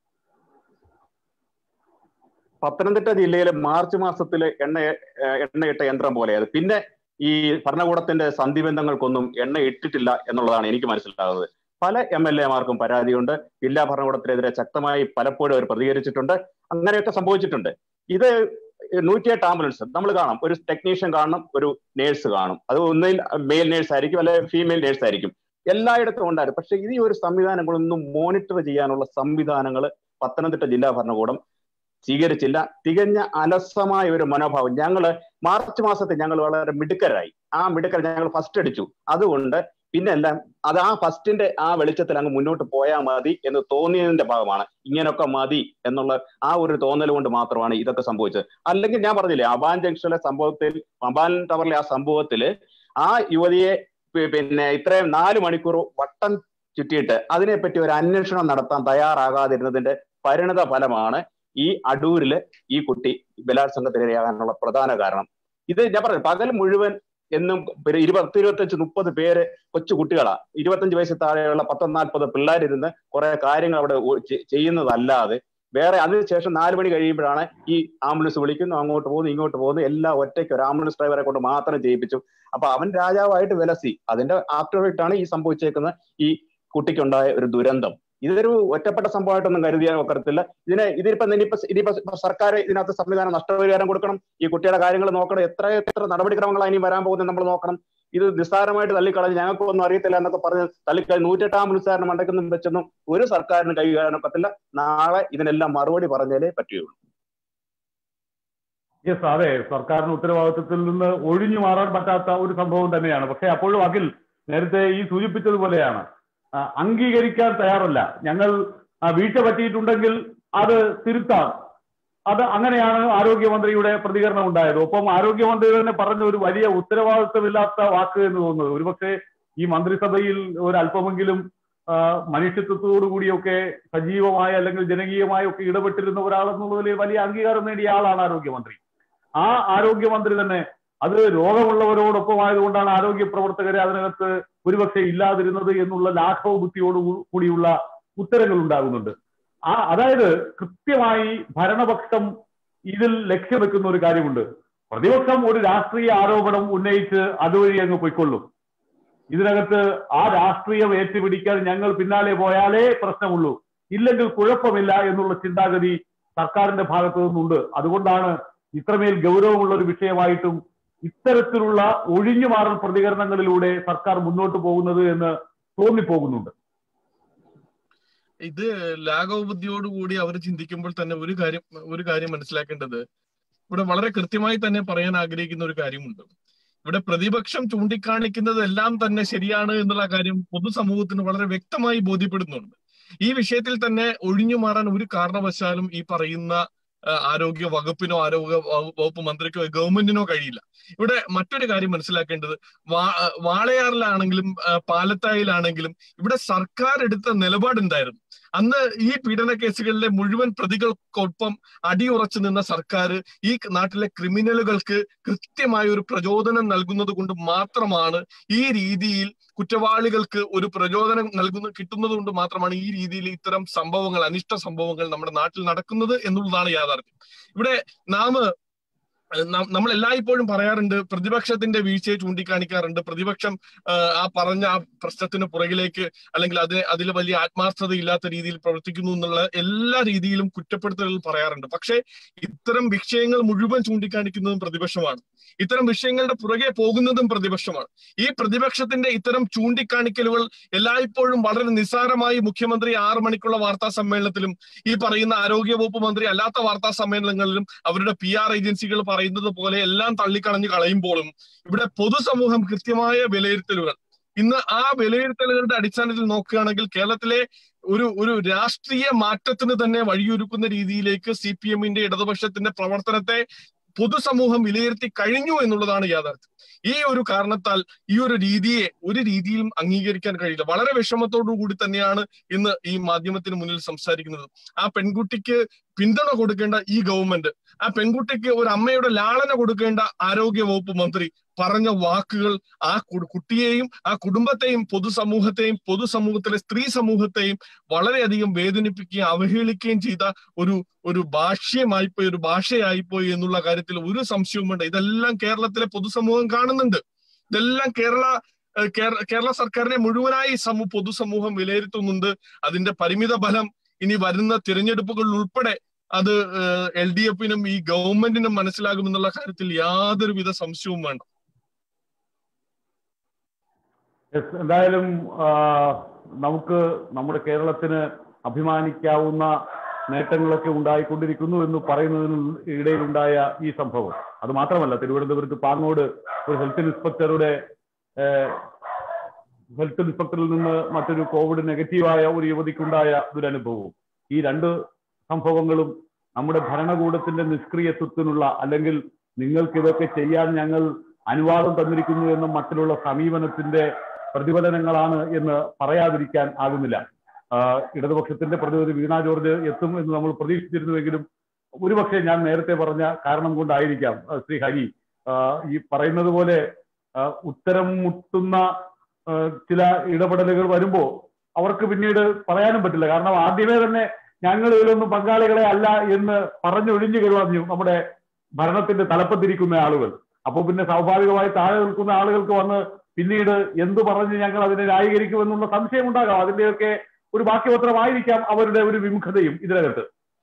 പത്തനംതിട്ട ജില്ലയിലെ മാർച്ച് മാസത്തിലെ എണ്ണ എണ്ണയിട്ട യന്ത്രം പോലെയത് പിന്നെ ഈ ഭരണകൂടത്തിന്റെ സന്ധിബന്ധങ്ങൾക്കൊന്നും എണ്ണ ഇട്ടിട്ടില്ല എന്നുള്ളതാണ് എനിക്ക് മനസ്സിലാകുന്നത് പല എം എൽ എമാർക്കും പരാതിയുണ്ട് ജില്ലാ ഭരണകൂടത്തിനെതിരെ ശക്തമായി പലപ്പോഴും അവർ പ്രതികരിച്ചിട്ടുണ്ട് അങ്ങനെയൊക്കെ സംഭവിച്ചിട്ടുണ്ട് ഇത് നൂറ്റിയെട്ട് ആംബുലൻസ് നമ്മൾ കാണാം ഒരു ടെക്നീഷ്യൻ കാണണം ഒരു നേഴ്സ് കാണും അത് ഒന്നിൽ മെയിൽ നേഴ്സ് ആയിരിക്കും അല്ലെ ഫീമെയിൽ നേഴ്സ് ആയിരിക്കും എല്ലായിടത്തും ഉണ്ടായിരുന്നു പക്ഷെ ഈ ഒരു സംവിധാനങ്ങളൊന്നും മോണിറ്റർ ചെയ്യാനുള്ള സംവിധാനങ്ങൾ പത്തനംതിട്ട ജില്ലാ ഭരണകൂടം സ്വീകരിച്ചില്ല തികഞ്ഞ അലസമായ ഒരു മനോഭാവം ഞങ്ങൾ മാർച്ച് മാസത്തിൽ ഞങ്ങൾ വളരെ മിടുക്കരായി ആ മിടുക്കർ ഞങ്ങൾ ഫസ്റ്റ് അടിച്ചു അതുകൊണ്ട് പിന്നെ എല്ലാം അത് ആ ഫസ്റ്റിന്റെ ആ വെളിച്ചത്തിൽ അങ്ങ് മുന്നോട്ട് പോയാൽ മതി എന്ന് തോന്നിയതിന്റെ ഭാഗമാണ് ഇങ്ങനൊക്കെ മതി എന്നുള്ള ആ ഒരു തോന്നൽ കൊണ്ട് മാത്രമാണ് ഇതൊക്കെ സംഭവിച്ചത് അല്ലെങ്കിൽ ഞാൻ പറഞ്ഞില്ലേ അബാൻ ജംഗ്ഷനിലെ സംഭവത്തിൽ അബാൻ ടവറിലെ ആ സംഭവത്തില് ആ യുവതിയെ പിന്നെ ഇത്രയും നാല് മണിക്കൂർ വട്ടം ചുറ്റിയിട്ട് അതിനെപ്പറ്റി ഒരു അന്വേഷണം നടത്താൻ തയ്യാറാകാതിരുന്നതിന്റെ പരിണിത ഫലമാണ് ഈ അടൂരില് ഈ കുട്ടി ബലാത്സംഗത്തിനിരയാകാനുള്ള പ്രധാന കാരണം ഇത് ഞാൻ പറഞ്ഞു പകൽ മുഴുവൻ എന്നും ഇരുപത്തി ഇരുപത്തഞ്ച് മുപ്പത് പേര് കൊച്ചു കുട്ടികളാ ഇരുപത്തഞ്ച് വയസ്സിൽ താഴെയുള്ള പത്തൊന്നാൽപ്പത് പിള്ളേരിരുന്ന് കുറെ കാര്യങ്ങൾ അവിടെ ചെയ്യുന്നതല്ലാതെ വേറെ അതിനുശേഷം നാല് മണി കഴിയുമ്പോഴാണ് ഈ ആംബുലൻസ് വിളിക്കുന്നു അങ്ങോട്ട് പോകുന്നു ഇങ്ങോട്ട് പോകുന്നു എല്ലാം ഒറ്റയ്ക്ക് ഒരു ആംബുലൻസ് ഡ്രൈവറെ കൊണ്ട് മാത്രം ചെയ്യിപ്പിച്ചു അപ്പൊ അവൻ രാജാവായിട്ട് വിലസി അതിന്റെ ആഫ്റ്റർ ഈ സംഭവിച്ചേക്കുന്ന ഈ കുട്ടിക്കുണ്ടായ ഒരു ദുരന്തം ഇതൊരു ഒറ്റപ്പെട്ട സംഭവമായിട്ടൊന്നും കരുതിയാൽ ഒക്കത്തില്ല ഇതിനെ ഇതിനിപ്പോ ഇനിയിപ്പോ ഇനിയിപ്പോ സർക്കാർ ഇതിനകത്ത് സംവിധാനം നഷ്ടപരിഹാരം കൊടുക്കണം ഈ കുട്ടിയുടെ കാര്യങ്ങൾ നോക്കണം എത്ര എത്ര നടപടിക്രമങ്ങളാണ് ഇനി വരാൻ പോകുന്നത് നമ്മൾ നോക്കണം ഇത് നിസ്സാരമായിട്ട് തള്ളിക്കളഞ്ഞ് ഞങ്ങൾക്കൊന്നും അറിയത്തില്ല എന്നൊക്കെ പറഞ്ഞ് തള്ളിക്കളഞ്ഞ് നൂറ്റെട്ടാം ആംബുലൻസുകാരനെ മണ്ടയ്ക്കൊന്നും വെച്ചൊന്നും ഒരു സർക്കാരിന് കൈകാരണൊക്കത്തില്ല നാളെ ഇതിനെല്ലാം മറുപടി പറഞ്ഞാലേ പറ്റുകയുള്ളൂ യെസ് അതെ സർക്കാരിന് ഉത്തരവാദിത്വത്തിൽ നിന്ന് ഒഴിഞ്ഞു മാറാൻ പറ്റാത്ത ഒരു സംഭവം തന്നെയാണ് പക്ഷെ അപ്പോഴും അഖിൽ നേരത്തെ ഈ സൂചിപ്പിച്ചതുപോലെയാണ് അംഗീകരിക്കാൻ തയ്യാറല്ല ഞങ്ങൾ വീഴ്ച പറ്റിയിട്ടുണ്ടെങ്കിൽ അത് തിരുത്താം അത് അങ്ങനെയാണ് ആരോഗ്യമന്ത്രിയുടെ പ്രതികരണം ഉണ്ടായത് ഒപ്പം ആരോഗ്യമന്ത്രി തന്നെ പറഞ്ഞ ഒരു വലിയ ഉത്തരവാദിത്വമില്ലാത്ത വാക്ക് എന്ന് തോന്നുന്നത് ഒരുപക്ഷെ ഈ മന്ത്രിസഭയിൽ ഒരല്പമെങ്കിലും മനുഷ്യത്വത്തോടു കൂടിയൊക്കെ സജീവമായ അല്ലെങ്കിൽ ജനകീയമായ ഒക്കെ ഇടപെട്ടിരുന്ന ഒരാളെന്നുള്ളതിൽ വലിയ അംഗീകാരം നേടിയ ആളാണ് ആരോഗ്യമന്ത്രി ആ ആരോഗ്യമന്ത്രി തന്നെ അത് രോഗമുള്ളവരോടൊപ്പം ആയതുകൊണ്ടാണ് ആരോഗ്യ പ്രവർത്തകരെ അതിനകത്ത് ഒരുപക്ഷെ ഇല്ലാതിരുന്നത് എന്നുള്ള ലാഘവ ബുദ്ധിയോട് കൂടിയുള്ള ഉത്തരങ്ങൾ ഉണ്ടാകുന്നുണ്ട് ആ അതായത് കൃത്യമായി ഭരണപക്ഷം ഇതിൽ ലക്ഷ്യം വെക്കുന്ന ഒരു കാര്യമുണ്ട് പ്രതിപക്ഷം ഒരു രാഷ്ട്രീയ ആരോപണം ഉന്നയിച്ച് അതുവഴി അങ്ങ് പൊയ്ക്കൊള്ളും ഇതിനകത്ത് ആ രാഷ്ട്രീയം ഏറ്റുപിടിക്കാൻ ഞങ്ങൾ പിന്നാലെ പോയാലേ പ്രശ്നമുള്ളൂ ഇല്ലെങ്കിൽ കുഴപ്പമില്ല എന്നുള്ള ചിന്താഗതി സർക്കാരിന്റെ ഭാഗത്തു നിന്നുണ്ട് അതുകൊണ്ടാണ് ഇത്രമേൽ ഗൗരവമുള്ള ഒരു വിഷയമായിട്ടും ഇത്തരത്തിലുള്ള ഒഴിഞ്ഞുമാറൽ പ്രതികരണങ്ങളിലൂടെ സർക്കാർ മുന്നോട്ട് പോകുന്നത് എന്ന് തോന്നിപ്പോകുന്നുണ്ട് ഇത് ലാഘവബുദ്ധിയോടുകൂടി അവർ ചിന്തിക്കുമ്പോൾ തന്നെ ഒരു കാര്യം ഒരു കാര്യം മനസ്സിലാക്കേണ്ടത് ഇവിടെ വളരെ കൃത്യമായി തന്നെ പറയാൻ ആഗ്രഹിക്കുന്ന ഒരു കാര്യമുണ്ട് ഇവിടെ പ്രതിപക്ഷം ചൂണ്ടിക്കാണിക്കുന്നതെല്ലാം തന്നെ ശരിയാണ് എന്നുള്ള കാര്യം പൊതുസമൂഹത്തിന് വളരെ വ്യക്തമായി ബോധ്യപ്പെടുന്നുണ്ട് ഈ വിഷയത്തിൽ തന്നെ ഒഴിഞ്ഞു മാറാൻ ഒരു കാരണവശാലും ഈ പറയുന്ന ആരോഗ്യ വകുപ്പിനോ ആരോഗ്യ വകുപ്പ് മന്ത്രിക്കോ ഗവൺമെന്റിനോ കഴിയില്ല ഇവിടെ മറ്റൊരു കാര്യം മനസ്സിലാക്കേണ്ടത് വാ വാളയാറിലാണെങ്കിലും പാലത്തായിലാണെങ്കിലും ഇവിടെ സർക്കാർ എടുത്ത നിലപാടുണ്ടായിരുന്നു അന്ന് ഈ പീഡന കേസുകളിലെ മുഴുവൻ പ്രതികൾക്കൊപ്പം അടിയുറച്ചു നിന്ന സർക്കാർ ഈ നാട്ടിലെ ക്രിമിനലുകൾക്ക് കൃത്യമായ ഒരു പ്രചോദനം നൽകുന്നത് കൊണ്ട് മാത്രമാണ് ഈ രീതിയിൽ കുറ്റവാളികൾക്ക് ഒരു പ്രചോദനം നൽകുന്ന കിട്ടുന്നത് കൊണ്ട് മാത്രമാണ് ഈ രീതിയിൽ ഇത്തരം സംഭവങ്ങൾ അനിഷ്ട സംഭവങ്ങൾ നമ്മുടെ നാട്ടിൽ നടക്കുന്നത് എന്നുള്ളതാണ് യാഥാർത്ഥ്യം ഇവിടെ നാം നമ്മൾ എല്ലായ്പ്പോഴും പറയാറുണ്ട് പ്രതിപക്ഷത്തിന്റെ വീഴ്ചയെ ചൂണ്ടിക്കാണിക്കാറുണ്ട് പ്രതിപക്ഷം ആ പറഞ്ഞ ആ പ്രശ്നത്തിന് പുറകിലേക്ക് അല്ലെങ്കിൽ അതിന് അതിൽ വലിയ ആത്മാർത്ഥത ഇല്ലാത്ത രീതിയിൽ പ്രവർത്തിക്കുന്നു എന്നുള്ള എല്ലാ രീതിയിലും കുറ്റപ്പെടുത്തലുകൾ പറയാറുണ്ട് പക്ഷേ ഇത്തരം വിഷയങ്ങൾ മുഴുവൻ ചൂണ്ടിക്കാണിക്കുന്നതും പ്രതിപക്ഷമാണ് ഇത്തരം വിഷയങ്ങളുടെ പുറകെ പോകുന്നതും പ്രതിപക്ഷമാണ് ഈ പ്രതിപക്ഷത്തിന്റെ ഇത്തരം ചൂണ്ടിക്കാണിക്കലുകൾ എല്ലായ്പ്പോഴും വളരെ നിസ്സാരമായി മുഖ്യമന്ത്രി ആറു മണിക്കുള്ള വാർത്താ സമ്മേളനത്തിലും ഈ പറയുന്ന ആരോഗ്യവകുപ്പ് മന്ത്രി അല്ലാത്ത വാർത്താ സമ്മേളനങ്ങളിലും അവരുടെ പി ആർ ഏജൻസികൾ പറയുന്നത് പോലെ എല്ലാം തള്ളിക്കളഞ്ഞ് കളയുമ്പോഴും ഇവിടെ പൊതുസമൂഹം കൃത്യമായ വിലയിരുത്തലുകൾ ഇന്ന് ആ വിലയിരുത്തലുകളുടെ അടിസ്ഥാനത്തിൽ നോക്കുകയാണെങ്കിൽ കേരളത്തിലെ ഒരു ഒരു രാഷ്ട്രീയ മാറ്റത്തിന് തന്നെ വഴിയൊരുക്കുന്ന രീതിയിലേക്ക് സി പി എമ്മിന്റെ ഇടതുപക്ഷത്തിന്റെ പ്രവർത്തനത്തെ പൊതുസമൂഹം വിലയിരുത്തി കഴിഞ്ഞു എന്നുള്ളതാണ് യാഥാർത്ഥ്യം ഈ ഒരു കാരണത്താൽ ഈ ഒരു രീതിയെ ഒരു രീതിയിലും അംഗീകരിക്കാൻ കഴിയില്ല വളരെ വിഷമത്തോടു കൂടി തന്നെയാണ് ഇന്ന് ഈ മാധ്യമത്തിന് മുന്നിൽ സംസാരിക്കുന്നത് ആ പെൺകുട്ടിക്ക് പിന്തുണ കൊടുക്കേണ്ട ഈ ഗവൺമെന്റ് ആ പെൺകുട്ടിക്ക് ഒരു അമ്മയുടെ ലാളന കൊടുക്കേണ്ട ആരോഗ്യ വകുപ്പ് മന്ത്രി പറഞ്ഞ വാക്കുകൾ ആ കുട്ടിയെയും ആ കുടുംബത്തെയും പൊതുസമൂഹത്തെയും പൊതുസമൂഹത്തിലെ സ്ത്രീ സമൂഹത്തെയും വളരെയധികം വേദനിപ്പിക്കുകയും അവഹേളിക്കുകയും ചെയ്ത ഒരു ഒരു ഭാഷ്യമായിപ്പോയി ഒരു ഭാഷയായിപ്പോയി എന്നുള്ള കാര്യത്തിൽ ഒരു സംശയവും വേണ്ട ഇതെല്ലാം കേരളത്തിലെ പൊതുസമൂഹം കാണുന്നുണ്ട് ഇതെല്ലാം കേരള കേരള സർക്കാരിനെ മുഴുവനായി സമൂ പൊതുസമൂഹം വിലയിരുത്തുന്നുണ്ട് അതിന്റെ പരിമിത ഫലം ഇനി വരുന്ന തിരഞ്ഞെടുപ്പുകളിൽ ഉൾപ്പെടെ അത് എൽ ഡി എഫിനും ഈ ഗവൺമെന്റിനും മനസ്സിലാകുമെന്നുള്ള കാര്യത്തിൽ യാതൊരുവിധ സംശയവും വേണ്ട എന്തായാലും നമുക്ക് നമ്മുടെ കേരളത്തിന് അഭിമാനിക്കാവുന്ന നേട്ടങ്ങളൊക്കെ ഉണ്ടായിക്കൊണ്ടിരിക്കുന്നു എന്ന് പറയുന്നതിന് ഇടയിലുണ്ടായ ഈ സംഭവം അത് മാത്രമല്ല തിരുവനന്തപുരത്ത് പാങ്ങോട് ഒരു ഹെൽത്ത് ഇൻസ്പെക്ടറുടെ ഹെൽത്ത് ഇൻസ്പെക്ടറിൽ നിന്ന് മറ്റൊരു കോവിഡ് നെഗറ്റീവായ ഒരു യുവതിക്കുണ്ടായ ദുരനുഭവവും ഈ രണ്ട് സംഭവങ്ങളും നമ്മുടെ ഭരണകൂടത്തിന്റെ നിഷ്ക്രിയത്വത്തിനുള്ള അല്ലെങ്കിൽ നിങ്ങൾക്ക് ഇതൊക്കെ ചെയ്യാൻ ഞങ്ങൾ അനുവാദം തന്നിരിക്കുന്നു എന്ന മട്ടിലുള്ള സമീപനത്തിന്റെ പ്രതിഫലനങ്ങളാണ് എന്ന് പറയാതിരിക്കാൻ ആകുന്നില്ല ഇടതുപക്ഷത്തിന്റെ പ്രതിനിധി വീണ ജോർജ് എത്തും എന്ന് നമ്മൾ പ്രതീക്ഷിച്ചിരുന്നുവെങ്കിലും ഒരുപക്ഷെ ഞാൻ നേരത്തെ പറഞ്ഞ കാരണം കൊണ്ടായിരിക്കാം ശ്രീ ഹരി ഈ പറയുന്നത് പോലെ ഉത്തരം മുട്ടുന്ന ചില ഇടപെടലുകൾ വരുമ്പോൾ അവർക്ക് പിന്നീട് പറയാനും പറ്റില്ല കാരണം ആദ്യമേ തന്നെ ഞങ്ങൾ ഇതിലൊന്നും പങ്കാളികളെ അല്ല എന്ന് പറഞ്ഞൊഴിഞ്ഞു കളഞ്ഞു നമ്മുടെ ഭരണത്തിന്റെ തലപ്പത്തിരിക്കുന്ന ആളുകൾ അപ്പോൾ പിന്നെ സ്വാഭാവികമായി താഴെ നിൽക്കുന്ന ആളുകൾക്ക് വന്ന് പിന്നീട് എന്തു പറഞ്ഞ് ഞങ്ങൾ അതിനെ ന്യായീകരിക്കുമെന്നുള്ള സംശയം ഉണ്ടാകാം അതിന്റെയൊക്കെ ഒരു ബാക്കിപത്രമായിരിക്കാം അവരുടെ ഒരു വിമുഖതയും ഇതിനകത്ത്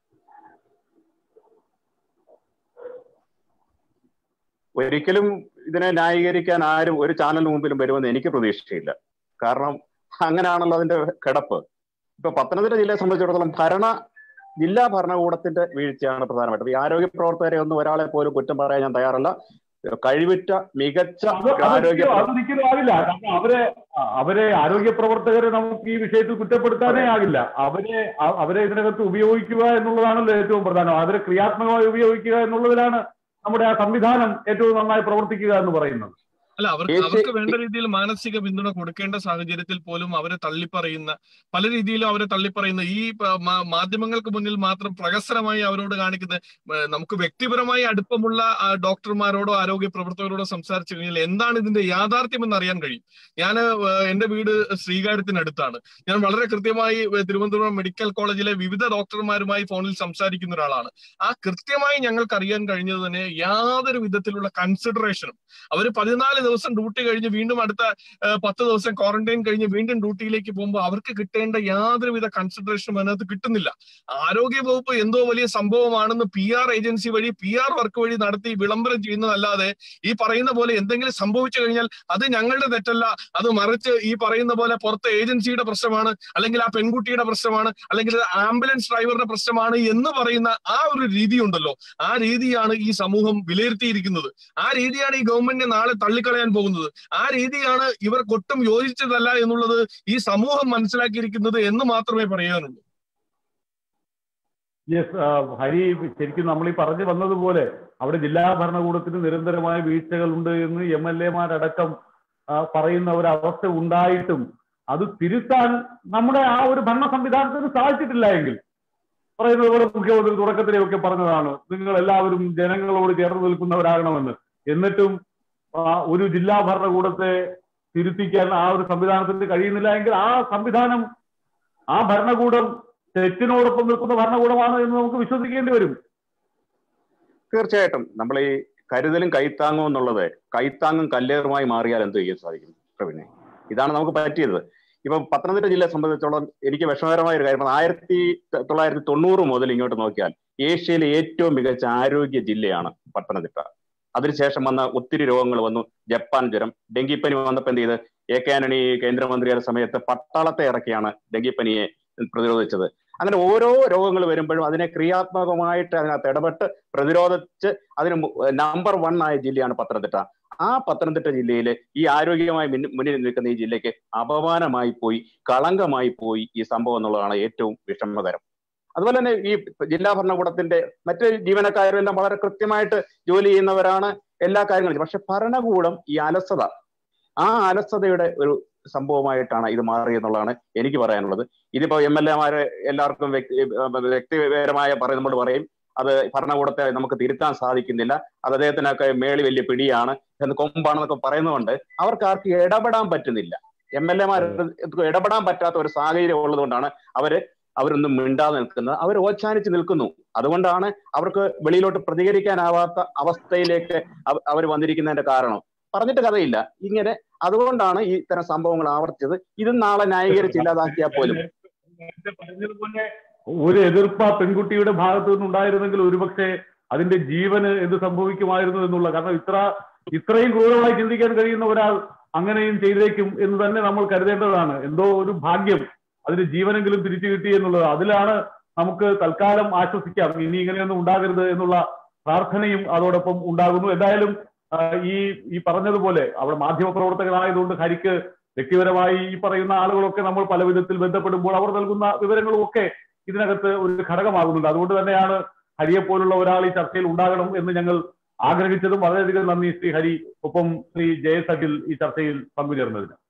ഒരിക്കലും ഇതിനെ ന്യായീകരിക്കാൻ ആരും ഒരു ചാനലിന് മുമ്പിലും വരുമെന്ന് എനിക്ക് പ്രതീക്ഷയില്ല കാരണം അങ്ങനെയാണല്ലോ അതിന്റെ കിടപ്പ് ഇപ്പൊ പത്തനംതിട്ട ജില്ലയെ സംബന്ധിച്ചിടത്തോളം ഭരണ ജില്ലാ ഭരണകൂടത്തിന്റെ വീഴ്ചയാണ് പ്രധാനമായിട്ടും ഈ ആരോഗ്യ പ്രവർത്തകരെ ഒന്നും ഒരാളെ പോലും കുറ്റം പറയാൻ ഞാൻ തയ്യാറല്ല കഴിവുറ്റ മികച്ച ആരോഗ്യ അതൊരിക്കലും ആവില്ല കാരണം അവരെ അവരെ ആരോഗ്യ പ്രവർത്തകരെ നമുക്ക് ഈ വിഷയത്തിൽ കുറ്റപ്പെടുത്താനേ ആകില്ല അവരെ അവരെ ഇതിനകത്ത് ഉപയോഗിക്കുക എന്നുള്ളതാണല്ലോ ഏറ്റവും പ്രധാനം അവരെ ക്രിയാത്മകമായി ഉപയോഗിക്കുക എന്നുള്ളതിലാണ് നമ്മുടെ ആ സംവിധാനം ഏറ്റവും നന്നായി പ്രവർത്തിക്കുക എന്ന് പറയുന്നത് അല്ല അവർക്ക് അവർക്ക് വേണ്ട രീതിയിൽ മാനസിക പിന്തുണ കൊടുക്കേണ്ട സാഹചര്യത്തിൽ പോലും അവരെ തള്ളിപ്പറയുന്ന പല രീതിയിലും അവരെ തള്ളിപ്പറയുന്ന ഈ മാധ്യമങ്ങൾക്ക് മുന്നിൽ മാത്രം പ്രഹസനമായി അവരോട് കാണിക്കുന്ന നമുക്ക് വ്യക്തിപരമായി അടുപ്പമുള്ള ഡോക്ടർമാരോടോ ആരോഗ്യ പ്രവർത്തകരോടോ സംസാരിച്ചു കഴിഞ്ഞാൽ എന്താണ് ഇതിന്റെ യാഥാർത്ഥ്യം എന്ന് അറിയാൻ കഴിയും ഞാൻ എന്റെ വീട് ശ്രീകാര്യത്തിനടുത്താണ് ഞാൻ വളരെ കൃത്യമായി തിരുവനന്തപുരം മെഡിക്കൽ കോളേജിലെ വിവിധ ഡോക്ടർമാരുമായി ഫോണിൽ സംസാരിക്കുന്ന ഒരാളാണ് ആ കൃത്യമായി ഞങ്ങൾക്ക് അറിയാൻ കഴിഞ്ഞത് തന്നെ യാതൊരു വിധത്തിലുള്ള കൺസിഡറേഷനും അവർ പതിനാല് ദിവസം ഡ്യൂട്ടി കഴിഞ്ഞ് വീണ്ടും അടുത്ത പത്ത് ദിവസം ക്വാറന്റൈൻ കഴിഞ്ഞ് വീണ്ടും ഡ്യൂട്ടിയിലേക്ക് പോകുമ്പോൾ അവർക്ക് കിട്ടേണ്ട യാതൊരുവിധ കൺസിഡറേഷനും അതിനകത്ത് കിട്ടുന്നില്ല ആരോഗ്യ വകുപ്പ് എന്തോ വലിയ സംഭവമാണെന്ന് പി ആർ ഏജൻസി വഴി പി ആർ വർക്ക് വഴി നടത്തി വിളംബരം ചെയ്യുന്നതല്ലാതെ ഈ പറയുന്ന പോലെ എന്തെങ്കിലും സംഭവിച്ചു കഴിഞ്ഞാൽ അത് ഞങ്ങളുടെ തെറ്റല്ല അത് മറിച്ച് ഈ പറയുന്ന പോലെ പുറത്തെ ഏജൻസിയുടെ പ്രശ്നമാണ് അല്ലെങ്കിൽ ആ പെൺകുട്ടിയുടെ പ്രശ്നമാണ് അല്ലെങ്കിൽ ആംബുലൻസ് ഡ്രൈവറുടെ പ്രശ്നമാണ് എന്ന് പറയുന്ന ആ ഒരു രീതി ഉണ്ടല്ലോ ആ രീതിയാണ് ഈ സമൂഹം വിലയിരുത്തിയിരിക്കുന്നത് ആ രീതിയാണ് ഈ ഗവൺമെന്റിനെ നാളെ തള്ളിക്കളയാൻ പോകുന്നത് ആ രീതിയാണ് ഇവർക്കൊട്ടും യോജിച്ചതല്ല എന്നുള്ളത് ഈ സമൂഹം മനസ്സിലാക്കിയിരിക്കുന്നത് എന്ന് മാത്രമേ പറയാനുള്ളൂ യെസ് ഹരി ശരിക്കും നമ്മൾ ഈ പറഞ്ഞു വന്നതുപോലെ അവിടെ ജില്ലാ ഭരണകൂടത്തിന് നിരന്തരമായ വീഴ്ചകളുണ്ട് എന്ന് എം എൽ എമാരടക്കം പറയുന്ന ഒരു അവസ്ഥ ഉണ്ടായിട്ടും അത് തിരുത്താൻ നമ്മുടെ ആ ഒരു ഭരണ സംവിധാനത്തിന് സാധിച്ചിട്ടില്ല എങ്കിൽ പറയുന്നത് പോലെ മുഖ്യമന്ത്രി തുടക്കത്തിലെയൊക്കെ പറഞ്ഞതാണ് നിങ്ങൾ എല്ലാവരും ജനങ്ങളോട് ചേർന്ന് നിൽക്കുന്നവരാകണമെന്ന് എന്നിട്ടും ഒരു ജില്ലാ ഭരണകൂടത്തെ തിരുത്തിക്കാൻ ആ ഒരു സംവിധാനത്തിന് കഴിയുന്നില്ല എങ്കിൽ ആ സംവിധാനം ആ ഭരണകൂടം തെറ്റിനോടൊപ്പം നിൽക്കുന്ന ഭരണകൂടമാണ് എന്ന് നമുക്ക് വിശ്വസിക്കേണ്ടി വരും തീർച്ചയായിട്ടും നമ്മൾ ഈ കരുതലും കൈത്താങ്ങും എന്നുള്ളത് കൈത്താങ്ങും കല്ലേറുമായി മാറിയാൽ എന്ത് ചെയ്യാൻ സാധിക്കും പ്രവീണെ ഇതാണ് നമുക്ക് പറ്റിയത് ഇപ്പൊ പത്തനംതിട്ട ജില്ലയെ സംബന്ധിച്ചോളം എനിക്ക് വിഷമകരമായ ഒരു കാര്യം ആയിരത്തി തൊള്ളായിരത്തി തൊണ്ണൂറ് മുതൽ ഇങ്ങോട്ട് നോക്കിയാൽ ഏഷ്യയിലെ ഏറ്റവും മികച്ച ആരോഗ്യ ജില്ലയാണ് പത്തനംതിട്ട അതിനുശേഷം വന്ന ഒത്തിരി രോഗങ്ങൾ വന്നു ജപ്പാൻ ജ്വരം ഡെങ്കിപ്പനി വന്നപ്പോൾ എന്ത് ചെയ്ത് എ കെ ആന്റണി കേന്ദ്രമന്ത്രിയുടെ സമയത്ത് പട്ടാളത്തെ ഇറക്കിയാണ് ഡെങ്കിപ്പനിയെ പ്രതിരോധിച്ചത് അങ്ങനെ ഓരോ രോഗങ്ങൾ വരുമ്പോഴും അതിനെ ക്രിയാത്മകമായിട്ട് അതിനകത്ത് ഇടപെട്ട് പ്രതിരോധിച്ച് അതിന് നമ്പർ വൺ ആയ ജില്ലയാണ് പത്തനംതിട്ട ആ പത്തനംതിട്ട ജില്ലയിൽ ഈ ആരോഗ്യമായി മുന്നിൽ നിൽക്കുന്ന ഈ ജില്ലയ്ക്ക് അപമാനമായി പോയി കളങ്കമായി പോയി ഈ സംഭവം എന്നുള്ളതാണ് ഏറ്റവും വിഷമകരം അതുപോലെ തന്നെ ഈ ജില്ലാ ഭരണകൂടത്തിന്റെ മറ്റ് ജീവനക്കാരും എല്ലാം വളരെ കൃത്യമായിട്ട് ജോലി ചെയ്യുന്നവരാണ് എല്ലാ കാര്യങ്ങളും പക്ഷെ ഭരണകൂടം ഈ അലസത ആ അലസതയുടെ ഒരു സംഭവമായിട്ടാണ് ഇത് മാറിയെന്നുള്ളതാണ് എനിക്ക് പറയാനുള്ളത് ഇതിപ്പോ എം എൽ എമാരെ എല്ലാവർക്കും വ്യക്തി വ്യക്തിപരമായ പറയുമ്പോൾ പറയും അത് ഭരണകൂടത്തെ നമുക്ക് തിരുത്താൻ സാധിക്കുന്നില്ല അത് അദ്ദേഹത്തിനൊക്കെ മേളി വലിയ പിടിയാണ് എന്ന് കൊമ്പാണെന്നൊക്കെ പറയുന്നതുകൊണ്ട് അവർക്ക് ആർക്കും ഇടപെടാൻ പറ്റുന്നില്ല എം എൽ എമാർ ഇടപെടാൻ പറ്റാത്ത ഒരു സാഹചര്യം ഉള്ളതുകൊണ്ടാണ് അവര് അവരൊന്നും മിണ്ടാതെ നിൽക്കുന്നത് അവർ ഓച്ചാനിച്ച് നിൽക്കുന്നു അതുകൊണ്ടാണ് അവർക്ക് വെളിയിലോട്ട് പ്രതികരിക്കാനാവാത്ത അവസ്ഥയിലേക്ക് അവർ വന്നിരിക്കുന്നതിന്റെ കാരണം പറഞ്ഞിട്ട് കഥയില്ല ഇങ്ങനെ അതുകൊണ്ടാണ് ഈ ഇത്തരം സംഭവങ്ങൾ ആവർത്തിച്ചത് ഇത് നാളെ ന്യായീകരിച്ച് ഇല്ലാതാക്കിയാൽ പോലും പറഞ്ഞതുപോലെ ഒരു എതിർപ്പ് ആ പെൺകുട്ടിയുടെ ഭാഗത്തു നിന്നുണ്ടായിരുന്നെങ്കിൽ ഒരുപക്ഷെ അതിന്റെ ജീവന് എന്ത് സംഭവിക്കുമായിരുന്നു എന്നുള്ള കാരണം ഇത്ര ഇത്രയും ക്രൂരമായി ചിന്തിക്കാൻ കഴിയുന്ന ഒരാൾ അങ്ങനെയും ചെയ്തേക്കും എന്ന് തന്നെ നമ്മൾ കരുതേണ്ടതാണ് എന്തോ ഒരു ഭാഗ്യം അതിന് ജീവനെങ്കിലും തിരിച്ചു കിട്ടി എന്നുള്ളത് അതിലാണ് നമുക്ക് തൽക്കാലം ആശ്വസിക്കാം ഇനി ഇങ്ങനെയൊന്നും ഉണ്ടാകരുത് എന്നുള്ള പ്രാർത്ഥനയും അതോടൊപ്പം ഉണ്ടാകുന്നു എന്തായാലും ഈ ഈ പറഞ്ഞതുപോലെ അവിടെ മാധ്യമ പ്രവർത്തകനായതുകൊണ്ട് ഹരിക്ക് വ്യക്തിപരമായി ഈ പറയുന്ന ആളുകളൊക്കെ നമ്മൾ പല വിധത്തിൽ ബന്ധപ്പെടുമ്പോൾ അവർ നൽകുന്ന വിവരങ്ങളും ഒക്കെ ഇതിനകത്ത് ഒരു ഘടകമാകുന്നുണ്ട് അതുകൊണ്ട് തന്നെയാണ് ഹരിയെ പോലുള്ള ഒരാൾ ഈ ചർച്ചയിൽ ഉണ്ടാകണം എന്ന് ഞങ്ങൾ ആഗ്രഹിച്ചതും വളരെയധികം നന്ദി ശ്രീ ഹരി ഒപ്പം ശ്രീ ജയസഖിൽ ഈ ചർച്ചയിൽ പങ്കുചേർന്നതിന്